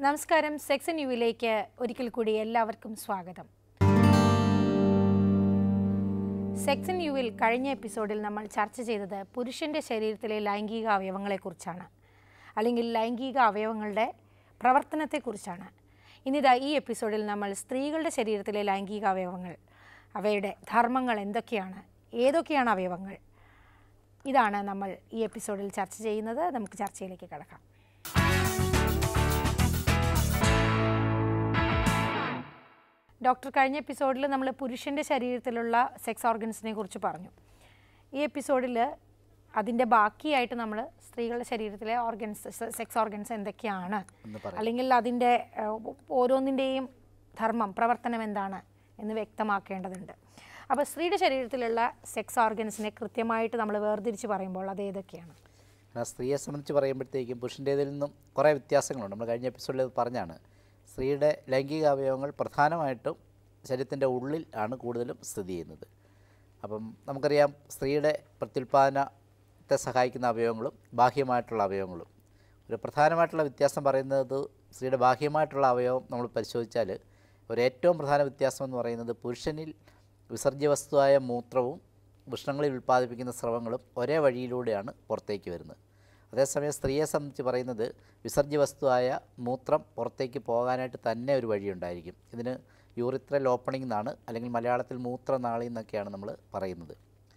നമസ്കാരം സെക്സ് ന്യൂവിലേക്ക് ഒരിക്കൽ കൂടി എല്ലാവർക്കും സ്വാഗതം സെക്സ് ന്യൂവിൽ കഴിഞ്ഞ എപ്പിസോഡിൽ നമ്മൾ ചർച്ച ചെയ്തത് പുരുഷൻ്റെ ശരീരത്തിലെ ലൈംഗിക അവയവങ്ങളെക്കുറിച്ചാണ് അല്ലെങ്കിൽ ലൈംഗിക അവയവങ്ങളുടെ പ്രവർത്തനത്തെക്കുറിച്ചാണ് ഇന്നിതാ ഈ എപ്പിസോഡിൽ നമ്മൾ സ്ത്രീകളുടെ ശരീരത്തിലെ ലൈംഗിക അവയവങ്ങൾ അവയുടെ ധർമ്മങ്ങൾ എന്തൊക്കെയാണ് ഏതൊക്കെയാണ് അവയവങ്ങൾ ഇതാണ് നമ്മൾ ഈ എപ്പിസോഡിൽ ചർച്ച ചെയ്യുന്നത് നമുക്ക് ചർച്ചയിലേക്ക് കടക്കാം ഡോക്ടർ കഴിഞ്ഞ എപ്പിസോഡിൽ നമ്മൾ പുരുഷൻ്റെ ശരീരത്തിലുള്ള സെക്സ് ഓർഗൻസിനെ കുറിച്ച് പറഞ്ഞു ഈ എപ്പിസോഡിൽ അതിൻ്റെ ബാക്കിയായിട്ട് നമ്മൾ സ്ത്രീകളുടെ ശരീരത്തിലെ ഓർഗൻസ് സെക്സ് ഓർഗൻസ് എന്തൊക്കെയാണ് എന്ന് പറയാം അല്ലെങ്കിൽ അതിൻ്റെ ഏഹ്, ഓരോന്നിൻ്റെയും ധർമ്മം പ്രവർത്തനം എന്താണ് എന്ന് വ്യക്തമാക്കേണ്ടതുണ്ട് അപ്പോൾ സ്ത്രീയുടെ ശരീരത്തിലുള്ള സെക്സ് ഓർഗൻസിനെ കൃത്യമായിട്ട് നമ്മൾ വേർതിരിച്ച് പറയുമ്പോൾ അത് ഏതൊക്കെയാണ് ആ സ്ത്രീയെ സംബന്ധിച്ച് പറയുമ്പോഴത്തേക്കും പുരുഷൻ്റേതിൽ നിന്നും കുറേ വ്യത്യാസങ്ങളുണ്ട് നമ്മൾ കഴിഞ്ഞ എപ്പിസോഡിൽ ഇത് പറഞ്ഞാണ് സ്ത്രീയുടെ ലൈംഗിക അവയവങ്ങൾ പ്രധാനമായിട്ടും ശരീരത്തിൻ്റെ ഉള്ളിൽ ആണ് കൂടുതലും സ്ഥിതി ചെയ്യുന്നത് അപ്പം നമുക്കറിയാം സ്ത്രീയുടെ പ്രത്യുൽപാദനത്തെ സഹായിക്കുന്ന അവയവങ്ങളും ബാഹ്യമായിട്ടുള്ള അവയവങ്ങളും ഒരു പ്രധാനമായിട്ടുള്ള വ്യത്യാസം പറയുന്നത് സ്ത്രീയുടെ ബാഹ്യമായിട്ടുള്ള അവയവം നമ്മൾ പരിശോധിച്ചാൽ ഒരു ഏറ്റവും പ്രധാന വ്യത്യാസം എന്ന് പറയുന്നത് പുരുഷനിൽ വിസർജ്യ വസ്തുവായ മൂത്രവും വൃഷ്ണങ്ങളിൽ ഉൽപ്പാദിപ്പിക്കുന്ന സ്രവങ്ങളും ഒരേ വഴിയിലൂടെയാണ് പുറത്തേക്ക് വരുന്നത് അതേസമയം സ്ത്രീയെ സംബന്ധിച്ച് പറയുന്നത് വിസർജ്യ വസ്തുവായ മൂത്രം പുറത്തേക്ക് പോകാനായിട്ട് തന്നെ ഒരു വഴിയുണ്ടായിരിക്കും ഇതിന് യൂറിത്രൽ ഓപ്പണിംഗ് എന്നാണ് അല്ലെങ്കിൽ മലയാളത്തിൽ മൂത്രനാളി എന്നൊക്കെയാണ് നമ്മൾ പറയുന്നത്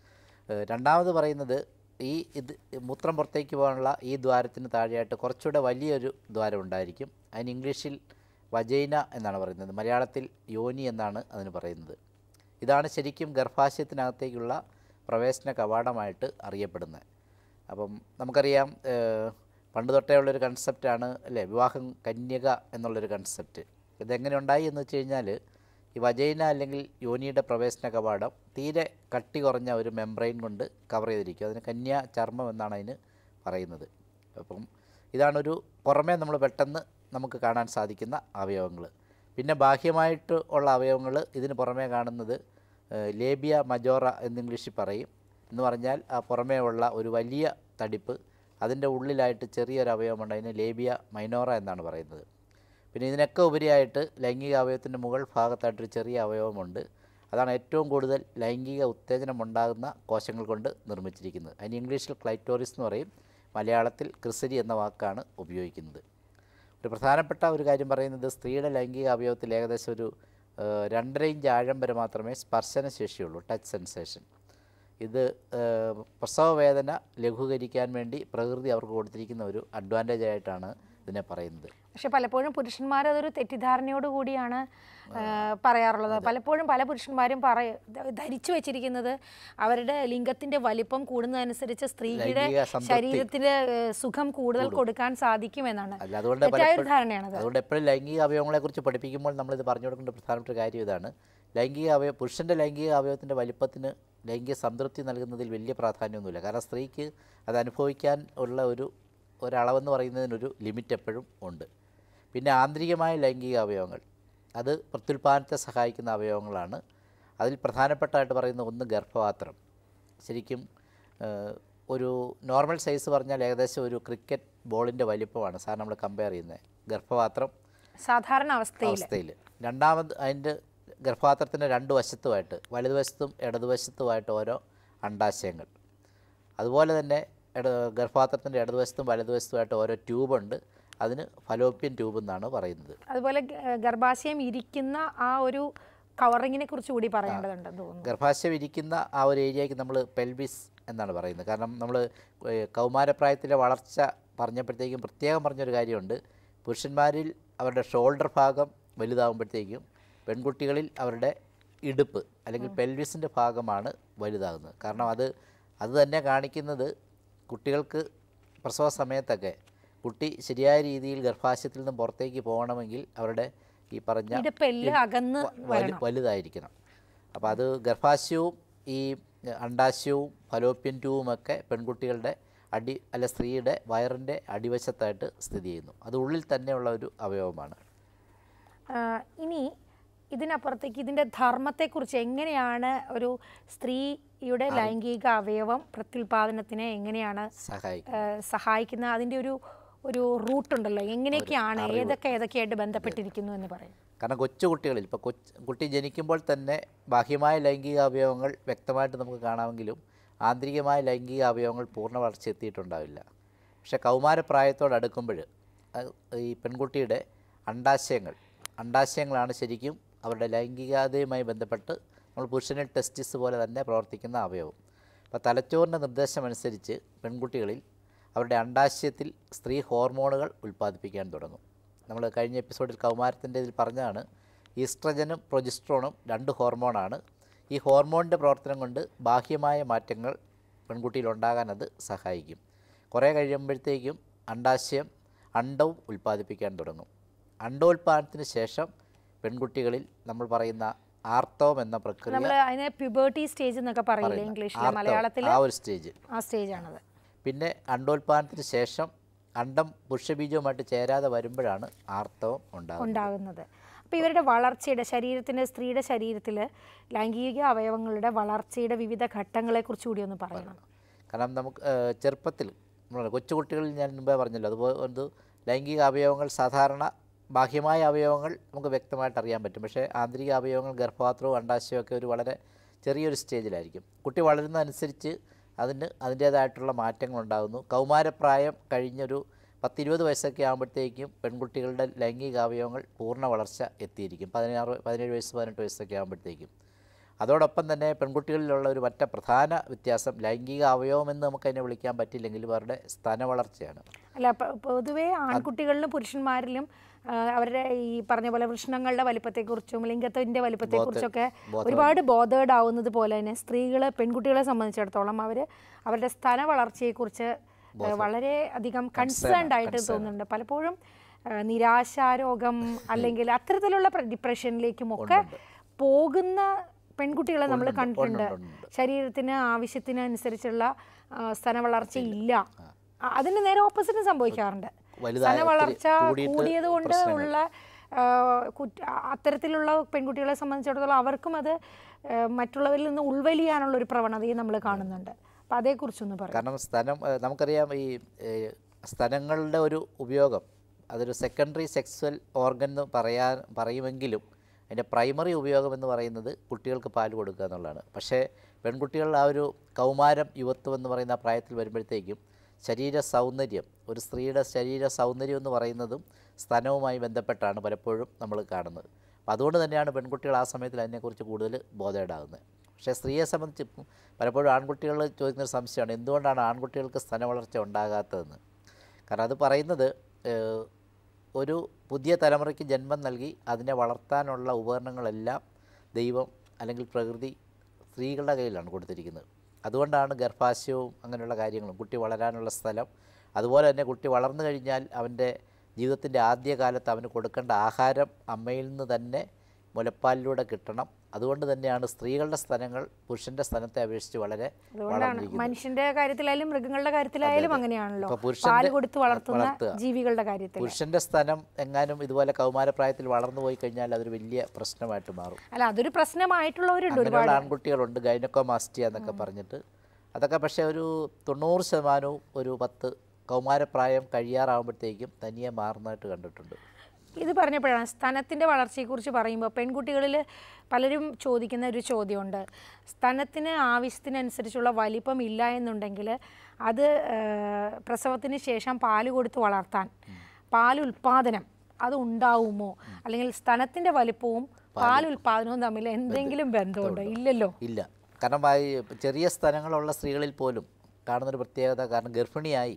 ഏഹ് രണ്ടാമത് പറയുന്നത് ഈ ഇത് മൂത്രം പുറത്തേക്ക് പോകാനുള്ള ഈ ദ്വാരത്തിന് താഴെയായിട്ട് കുറച്ചുകൂടെ വലിയൊരു ദ്വാരം ഉണ്ടായിരിക്കും അതിന് ഇംഗ്ലീഷിൽ വജൈന എന്നാണ് പറയുന്നത് മലയാളത്തിൽ യോനി എന്നാണ് അതിന് പറയുന്നത് ഇതാണ് ശരിക്കും ഗർഭാശയത്തിനകത്തേക്കുള്ള പ്രവേശന കവാടമായിട്ട് അറിയപ്പെടുന്നത് അപ്പം നമുക്കറിയാം ഏഹ് പണ്ട് തൊട്ടേ ഉള്ളൊരു കൺസെപ്റ്റാണ് അല്ലേ വിവാഹം കന്യക എന്നുള്ളൊരു കൺസെപ്റ്റ് ഇതെങ്ങനെ ഉണ്ടായി എന്ന് വെച്ച് കഴിഞ്ഞാൽ ഈ വജൈന അല്ലെങ്കിൽ യോനിയുടെ പ്രവേശന കവാടം തീരെ കട്ടി കുറഞ്ഞ ഒരു മെംബ്രെയിൻ കൊണ്ട് കവർ ചെയ്തിരിക്കും അതിന് കന്യാ ചർമ്മം എന്നാണ് അതിന് പറയുന്നത് അപ്പം ഇതാണൊരു പുറമേ നമ്മൾ പെട്ടെന്ന് നമുക്ക് കാണാൻ സാധിക്കുന്ന അവയവങ്ങൾ പിന്നെ ബാഹ്യമായിട്ട് ഉള്ള അവയവങ്ങൾ ഇതിന് പുറമേ കാണുന്നത് ഏഹ് ലേബിയ മജോറ എന്ന് ഇംഗ്ലീഷിൽ പറയും എന്ന് പറഞ്ഞാൽ ആ പുറമേ ഉള്ള ഒരു വലിയ തടിപ്പ് അതിൻ്റെ ഉള്ളിലായിട്ട് ചെറിയൊരു അവയവമുണ്ട് അതിന് ലേബിയ മൈനോറ എന്നാണ് പറയുന്നത് പിന്നെ ഇതിനൊക്കെ ഉപരിയായിട്ട് ലൈംഗിക അവയവത്തിൻ്റെ മുകൾ ഭാഗത്തായിട്ടൊരു ചെറിയ അവയവമുണ്ട് അതാണ് ഏറ്റവും കൂടുതൽ ലൈംഗിക ഉത്തേജനം ഉണ്ടാകുന്ന കോശങ്ങൾ കൊണ്ട് നിർമ്മിച്ചിരിക്കുന്നത് അതിന് ഇംഗ്ലീഷിൽ ക്ലൈറ്റോറിസ് എന്ന് പറയും മലയാളത്തിൽ ക്രിസരി എന്ന വാക്കാണ് ഉപയോഗിക്കുന്നത് ഒരു പ്രധാനപ്പെട്ട ഒരു കാര്യം പറയുന്നത് സ്ത്രീയുടെ ലൈംഗിക അവയവത്തിൽ ഏകദേശം ഒരു ഏഹ്, രണ്ടര ഇഞ്ച് ആഴം വരെ മാത്രമേ സ്പർശന ശേഷിയുള്ളൂ ടച്ച് സെൻസേഷൻ ഇത് ഏഹ്, പ്രസവ വേദന ലഘൂകരിക്കാൻ വേണ്ടി പ്രകൃതി അവർക്ക് കൊടുത്തിരിക്കുന്ന ഒരു അഡ്വാൻറ്റേജ് ആയിട്ടാണ് ഇതിനെ പറയുന്നത് പക്ഷെ പലപ്പോഴും പുരുഷന്മാർ അതൊരു തെറ്റിദ്ധാരണയോട് കൂടിയാണ് ആ, പറയാറുള്ളത് പലപ്പോഴും പല പുരുഷന്മാരും പറയ ധ- ധരിച്ചു വെച്ചിരിക്കുന്നത് അവരുടെ ലിംഗത്തിന്റെ വലിപ്പം കൂടുന്നതനുസരിച്ച് സ്ത്രീയുടെ ലൈംഗിക സംതൃപ്തി. ശരീരത്തിന് ഏ, സുഖം കൂടുതൽ കൊടുക്കാൻ സാധിക്കുമെന്നാണ് അല്ല അതുകൊണ്ട് തെറ്റായ ഒരു പലപ്പോഴും ധാരണയാണത് അതുകൊണ്ട് എപ്പോഴും ലൈംഗിക അവയവങ്ങളെക്കുറിച്ച് പഠിപ്പിക്കുമ്പോൾ നമ്മളിത് പറഞ്ഞു കൊടുക്കേണ്ട പ്രധാനപ്പെട്ട കാര്യം ഇതാണ് ലൈംഗിക അവയവ പുരുഷൻ്റെ ലൈംഗിക അവയവത്തിൻ്റെ വലിപ്പത്തിന് ലൈംഗിക സംതൃപ്തി നൽകുന്നതിൽ വലിയ പ്രാധാന്യമൊന്നുമില്ല കാരണം സ്ത്രീക്ക് അത് അനുഭവിക്കാൻ ഉള്ള ഒരു ഒരളവെന്ന് പറയുന്നതിനൊരു ലിമിറ്റ് എപ്പോഴും ഉണ്ട് പിന്നെ ആന്തരികമായ ലൈംഗിക അവയവങ്ങൾ അത് പ്രത്യുൽപാദനത്തെ സഹായിക്കുന്ന അവയവങ്ങളാണ് അതിൽ പ്രധാനപ്പെട്ടായിട്ട് പറയുന്ന ഒന്ന് ഗർഭപാത്രം ശരിക്കും ഏഹ്, ഒരു നോർമൽ സൈസ് പറഞ്ഞാൽ ഏകദേശം ഒരു ക്രിക്കറ്റ് ബോളിൻ്റെ വലിപ്പമാണ് സാർ നമ്മൾ കമ്പയർ ചെയ്യുന്നത് ഗർഭപാത്രം സാധാരണ അവസ്ഥയിൽ അവസ്ഥയിൽ രണ്ടാമത് അതിൻ്റെ ഗർഭപാത്രത്തിൻ്റെ രണ്ട് വശത്തുമായിട്ട് വലതുവശത്തും ഇടതുവശത്തുമായിട്ട് ഓരോ അണ്ടാശയങ്ങൾ അതുപോലെ തന്നെ ഇട ഗർഭപാത്രത്തിൻ്റെ ഇടതുവശത്തും വലതുവശത്തുമായിട്ട് ഓരോ ട്യൂബുണ്ട് അതിന് ഫലോപ്യൻ ട്യൂബ് എന്നാണ് പറയുന്നത് അതുപോലെ ഗ- ഗർഭാശയം ഇരിക്കുന്ന ആ ഒരു കവറിങ്ങിനെ കുറിച്ച് കൂടി പറയേണ്ടതുണ്ടെന്ന് തോന്നുന്നു ഗർഭാശയം ഇരിക്കുന്ന ആ ഒരു ഏരിയയ്ക്ക് നമ്മൾ പെൽവിസ് എന്നാണ് പറയുന്നത് കാരണം നമ്മൾ കൗമാരപ്രായത്തിലെ വളർച്ച പറഞ്ഞപ്പോഴത്തേക്കും പ്രത്യേകം പറഞ്ഞൊരു കാര്യമുണ്ട് പുരുഷന്മാരിൽ അവരുടെ ഷോൾഡർ ഭാഗം വലുതാകുമ്പോഴത്തേക്കും പെൺകുട്ടികളിൽ അവരുടെ ഇടുപ്പ് അല്ലെങ്കിൽ പെൽവിസിൻ്റെ ഭാഗമാണ് വലുതാകുന്നത് കാരണം അത് അത് തന്നെ കാണിക്കുന്നത് കുട്ടികൾക്ക് പ്രസവ സമയത്തൊക്കെ കുട്ടി ശരിയായ രീതിയിൽ ഗർഭാശയത്തിൽ നിന്നും പുറത്തേക്ക് പോകണമെങ്കിൽ അവരുടെ ഈ പറഞ്ഞ ഇടുപ്പെല്ല് അകന്ന് വ- വലു- വലുതായിരിക്കണം അപ്പോൾ അത് ഗർഭാശയവും ഈ അണ്ടാശയവും ഫലോപ്യൻ ട്യൂബും ഒക്കെ പെൺകുട്ടികളുടെ അടി അല്ല സ്ത്രീയുടെ വയറിൻ്റെ അടിവശത്തായിട്ട് സ്ഥിതി ചെയ്യുന്നു അത് ഉള്ളിൽ തന്നെയുള്ള ഒരു അവയവമാണ് ആ, ഇനി ഇതിനപ്പുറത്തേക്ക് ഇതിൻ്റെ ധർമ്മത്തെക്കുറിച്ച് എങ്ങനെയാണ് ഒരു സ്ത്രീയുടെ ലൈംഗിക അവയവം പ്രത്യുൽപാദനത്തിനെ എങ്ങനെയാണ് സഹായിക്കും ആ, സഹായിക്കുന്ന അതിൻ്റെ ഒരു ഒരു റൂട്ടുണ്ടല്ലോ എങ്ങനെയൊക്കെയാണ് ഏതൊക്കെ ഏതൊക്കെയായിട്ട് ബന്ധപ്പെട്ടിരിക്കുന്നു എന്ന് പറയും കാരണം കൊച്ചു കുട്ടികളിൽ ഇപ്പോൾ കൊച്ച് കുട്ടി ജനിക്കുമ്പോൾ തന്നെ ബാഹ്യമായ ലൈംഗിക അവയവങ്ങൾ വ്യക്തമായിട്ട് നമുക്ക് കാണാമെങ്കിലും ആന്തരികമായ ലൈംഗിക അവയവങ്ങൾ പൂർണ്ണ വളർച്ച എത്തിയിട്ടുണ്ടാവില്ല പക്ഷേ കൗമാരപ്രായത്തോടടുക്കുമ്പോൾ ഈ പെൺകുട്ടിയുടെ അണ്ടാശയങ്ങൾ അണ്ടാശയങ്ങളാണ് ശരിക്കും അവരുടെ ലൈംഗികതയുമായി ബന്ധപ്പെട്ട് നമ്മൾ പുരുഷനിൽ ടെസ്റ്റിസ് പോലെ തന്നെ പ്രവർത്തിക്കുന്ന അവയവം അപ്പോൾ തലച്ചോറിൻ്റെ നിർദ്ദേശമനുസരിച്ച് പെൺകുട്ടികളിൽ അവരുടെ അണ്ടാശയത്തിൽ സ്ത്രീ ഹോർമോണുകൾ ഉൽപ്പാദിപ്പിക്കാൻ തുടങ്ങും നമ്മൾ കഴിഞ്ഞ എപ്പിസോഡിൽ കൗമാരത്തിൻ്റെ ഇതിൽ പറഞ്ഞതാണ് ഈസ്ട്രജനും പ്രൊജിസ്ട്രോണും രണ്ട് ഹോർമോണാണ് ഈ ഹോർമോണിൻ്റെ പ്രവർത്തനം കൊണ്ട് ബാഹ്യമായ മാറ്റങ്ങൾ പെൺകുട്ടിയിൽ ഉണ്ടാകാൻ അത് സഹായിക്കും കുറേ കഴിയുമ്പോഴത്തേക്കും അണ്ടാശയം അണ്ടവും ഉൽപ്പാദിപ്പിക്കാൻ തുടങ്ങും അണ്ടോൽപാദനത്തിന് ശേഷം പെൺകുട്ടികളിൽ നമ്മൾ പറയുന്ന ആർത്തവം എന്ന പ്രക്രിയ നമ്മൾ അതിനെ പ്യൂബേർട്ടി സ്റ്റേജ് എന്നൊക്കെ പറയില്ലേ ഇംഗ്ലീഷിൽ ആർത്തവം, മലയാളത്തിൽ ആ ഒരു സ്റ്റേജ് ആ സ്റ്റേജാണത് പിന്നെ അണ്ടോൽപാദനത്തിന് ശേഷം അണ്ടം പുരുഷബീജവുമായിട്ട് ചേരാതെ വരുമ്പോഴാണ് ആർത്തവം ഉണ്ടാകുന്നത് ഉണ്ടാകുന്നത് അപ്പോൾ ഇവരുടെ വളർച്ചയുടെ ശരീരത്തിൻ്റെ സ്ത്രീയുടെ ശരീരത്തിൽ ലൈംഗിക അവയവങ്ങളുടെ വളർച്ചയുടെ വിവിധ ഘട്ടങ്ങളെക്കുറിച്ച് കൂടി ഒന്ന് പറയണം കാരണം നമുക്ക് ഏഹ്, ചെറുപ്പത്തിൽ നമ്മൾ കൊച്ചുകുട്ടികളിൽ ഞാൻ മുമ്പേ പറഞ്ഞല്ലോ അതുപോലെ ഒരു ലൈംഗിക അവയവങ്ങൾ സാധാരണ ബാഹ്യമായ അവയവങ്ങൾ നമുക്ക് വ്യക്തമായിട്ട് അറിയാൻ പറ്റും പക്ഷേ ആന്തരിക അവയവങ്ങൾ ഗർഭപാത്രവും അണ്ടാശയവും ഒക്കെ ഒരു വളരെ ചെറിയൊരു സ്റ്റേജിലായിരിക്കും കുട്ടി വളരുന്നതനുസരിച്ച് അതിന് അതിൻ്റേതായിട്ടുള്ള മാറ്റങ്ങൾ ഉണ്ടാകുന്നു കൗമാരപ്രായം കഴിഞ്ഞൊരു പത്തിരുപത് വയസ്സൊക്കെ ആകുമ്പോഴത്തേക്കും പെൺകുട്ടികളുടെ ലൈംഗിക അവയവങ്ങൾ പൂർണ്ണ വളർച്ച എത്തിയിരിക്കും പതിനാറ് പതിനേഴ് വയസ്സ് പതിനെട്ട് വയസ്സൊക്കെ ആകുമ്പോഴത്തേക്കും അതോടൊപ്പം തന്നെ പെൺകുട്ടികളിലുള്ള ഒരു മറ്റ പ്രധാന വ്യത്യാസം ലൈംഗിക അവയവമെന്ന് നമുക്ക് അതിനെ വിളിക്കാൻ പറ്റില്ലെങ്കിലും അവരുടെ സ്തന വളർച്ചയാണ് അല്ല പ- പൊതുവേ ആൺകുട്ടികളിലും പുരുഷന്മാരിലും ആ, അവരുടെ ഈ പറഞ്ഞ പോലെ വൃഷ്ണങ്ങളുടെ വലിപ്പത്തെക്കുറിച്ചും ലിംഗത്തിൻ്റെ വലിപ്പത്തെക്കുറിച്ചൊക്കെ ഒരുപാട് ബോധേഡ് ആവുന്നത് പോലെ തന്നെ സ്ത്രീകൾ പെൺകുട്ടികളെ സംബന്ധിച്ചിടത്തോളം അവർ അവരുടെ സ്ഥല വളർച്ചയെക്കുറിച്ച് ആ, വളരെ അധികം കൺസേൺഡ് ആയിട്ട് തോന്നുന്നുണ്ട് പലപ്പോഴും ആ, നിരാശാരോഗം അല്ലെങ്കിൽ അത്തരത്തിലുള്ള പ്ര- ഡിപ്രഷനിലേക്കും ഒക്കെ പോകുന്ന പെൺകുട്ടികളെ നമ്മൾ കണ്ടിട്ടുണ്ട് ഉണ്ട്, ഉണ്ട്. ശരീരത്തിന് ആവശ്യത്തിന് അനുസരിച്ചുള്ള ആ, സ്തന വളർച്ച ഇല്ല ആ, അതിന് നേരെ ഓപ്പോസിറ്റ് സംഭവിക്കാറുണ്ട് വലുതായ സ്തന വളർച്ച ഒത്തിരി കൂടിയിട്ട് കൂടിയത് കൊണ്ട് പ്രശ്നങ്ങൾ. ഉള്ള ആ, കുറ്റ- അത്തരത്തിലുള്ള പെൺകുട്ടികളെ സംബന്ധിച്ചിടത്തോളം അവർക്കും അത് ആ, മറ്റുള്ളവരിൽ നിന്ന് ഉൾവലിയാനുള്ള ഒരു പ്രവണതയും നമ്മൾ കാണുന്നുണ്ട് അപ്പം അതേക്കുറിച്ചൊന്ന് പറയാം കാരണം സ്തനം ഏഹ് നമുക്കറിയാം ഈ ഏഹ് സ്തനങ്ങളുടെ ഒരു ഉപയോഗം അതൊരു സെക്കൻഡറി സെക്സ്വൽ ഓർഗൻ എന്ന് പറയാൻ പറയുമെങ്കിലും അതിൻ്റെ പ്രൈമറി ഉപയോഗം എന്ന് പറയുന്നത് കുട്ടികൾക്ക് പാൽ കൊടുക്കുക എന്നുള്ളതാണ് പക്ഷേ പെൺകുട്ടികൾ ആ ഒരു കൗമാരം യുവത്വം എന്ന് പറയുന്ന ആ പ്രായത്തിൽ വരുമ്പോഴത്തേക്കും ശരീര സൗന്ദര്യം ഒരു സ്ത്രീയുടെ ശരീര സൗന്ദര്യം എന്ന് പറയുന്നതും സ്തനവുമായി ബന്ധപ്പെട്ടാണ് പലപ്പോഴും നമ്മൾ കാണുന്നത് അപ്പോൾ അതുകൊണ്ട് തന്നെയാണ് പെൺകുട്ടികൾ ആ സമയത്തിൽ അതിനെക്കുറിച്ച് കൂടുതൽ ബോധേഡാകുന്നത് പക്ഷേ സ്ത്രീയെ സംബന്ധിച്ച് ഇപ്പം പലപ്പോഴും ആൺകുട്ടികൾ ചോദിക്കുന്ന ഒരു സംശയമാണ് എന്തുകൊണ്ടാണ് ആൺകുട്ടികൾക്ക് സ്തന വളർച്ച ഉണ്ടാകാത്തതെന്ന് കാരണം അത് പറയുന്നത് ഏഹ്, ഒരു പുതിയ തലമുറയ്ക്ക് ജന്മം നൽകി അതിനെ വളർത്താനുള്ള ഉപകരണങ്ങളെല്ലാം ദൈവം അല്ലെങ്കിൽ പ്രകൃതി സ്ത്രീകളുടെ കയ്യിലാണ് കൊടുത്തിരിക്കുന്നത് അതുകൊണ്ടാണ് ഗർഭാശയവും അങ്ങനെയുള്ള കാര്യങ്ങളും കുട്ടി വളരാനുള്ള സ്ഥലം അതുപോലെ തന്നെ കുട്ടി വളർന്നു കഴിഞ്ഞാൽ അവൻ്റെ ജീവിതത്തിൻ്റെ ആദ്യകാലത്ത് അവന് കൊടുക്കേണ്ട ആഹാരം അമ്മയിൽ നിന്ന് തന്നെ മുലപ്പാലിലൂടെ കിട്ടണം അതുകൊണ്ട് തന്നെയാണ് സ്ത്രീകളുടെ സ്ഥലങ്ങൾ പുരുഷൻ്റെ സ്ഥലത്തെ അപേക്ഷിച്ച് വളരെ അതുകൊണ്ടാണ് വളർന്നിരിക്കുന്നത് മനുഷ്യന്റെ കാര്യത്തിലായാലും മൃഗങ്ങളുടെ കാര്യത്തിലായാലും അങ്ങനെയാണല്ലോ ഇപ്പൊ പുരുഷന്റെ- പാല് കൊടുത്ത് വളർത്തുന്ന വളർത്തുക. ജീവികളുടെ കാര്യത്തിൽ പുരുഷൻ്റെ സ്ഥലം എങ്ങാനും ഇതുപോലെ കൗമാരപ്രായത്തിൽ വളർന്നു പോയി കഴിഞ്ഞാൽ അതൊരു വലിയ പ്രശ്നമായിട്ട് മാറും അല്ല അതൊരു പ്രശ്നമായിട്ടുള്ളവരുണ്ട് ഒരുപാട് അങ്ങനെയുള്ള ആൺകുട്ടികളുണ്ട് ഗൈനക്കോമാസ്റ്റിയ എന്നൊക്കെ പറഞ്ഞിട്ട് അതൊക്കെ പക്ഷേ ഒരു തൊണ്ണൂറ് ശതമാനവും ഒരു പത്ത് കൗമാരപ്രായം കഴിയാറാകുമ്പോഴത്തേക്കും തനിയെ മാറുന്നതായിട്ട് കണ്ടിട്ടുണ്ട് ഇത് പറഞ്ഞപ്പോഴാണ് സ്തനത്തിൻ്റെ വളർച്ചയെക്കുറിച്ച് പറയുമ്പോൾ പെൺകുട്ടികളിൽ പലരും ചോദിക്കുന്ന ഒരു ചോദ്യമുണ്ട് സ്തനത്തിന് ആവശ്യത്തിനനുസരിച്ചുള്ള വലിപ്പം ഇല്ല എന്നുണ്ടെങ്കിൽ അത് ആ, പ്രസവത്തിന് ശേഷം പാല് കൊടുത്ത് വളർത്താൻ പാലുൽപാദനം അത് ഉണ്ടാവുമോ അല്ലെങ്കിൽ സ്തനത്തിൻ്റെ വലിപ്പവും പാലുൽപാദനവും തമ്മിൽ എന്തെങ്കിലും ബന്ധമുണ്ടോ ഇല്ലല്ലോ ഇല്ല കാരണം ആ ഈ ചെറിയ സ്ഥലങ്ങളുള്ള സ്ത്രീകളിൽ പോലും കാണുന്നൊരു പ്രത്യേകത കാരണം ഗർഭിണിയായി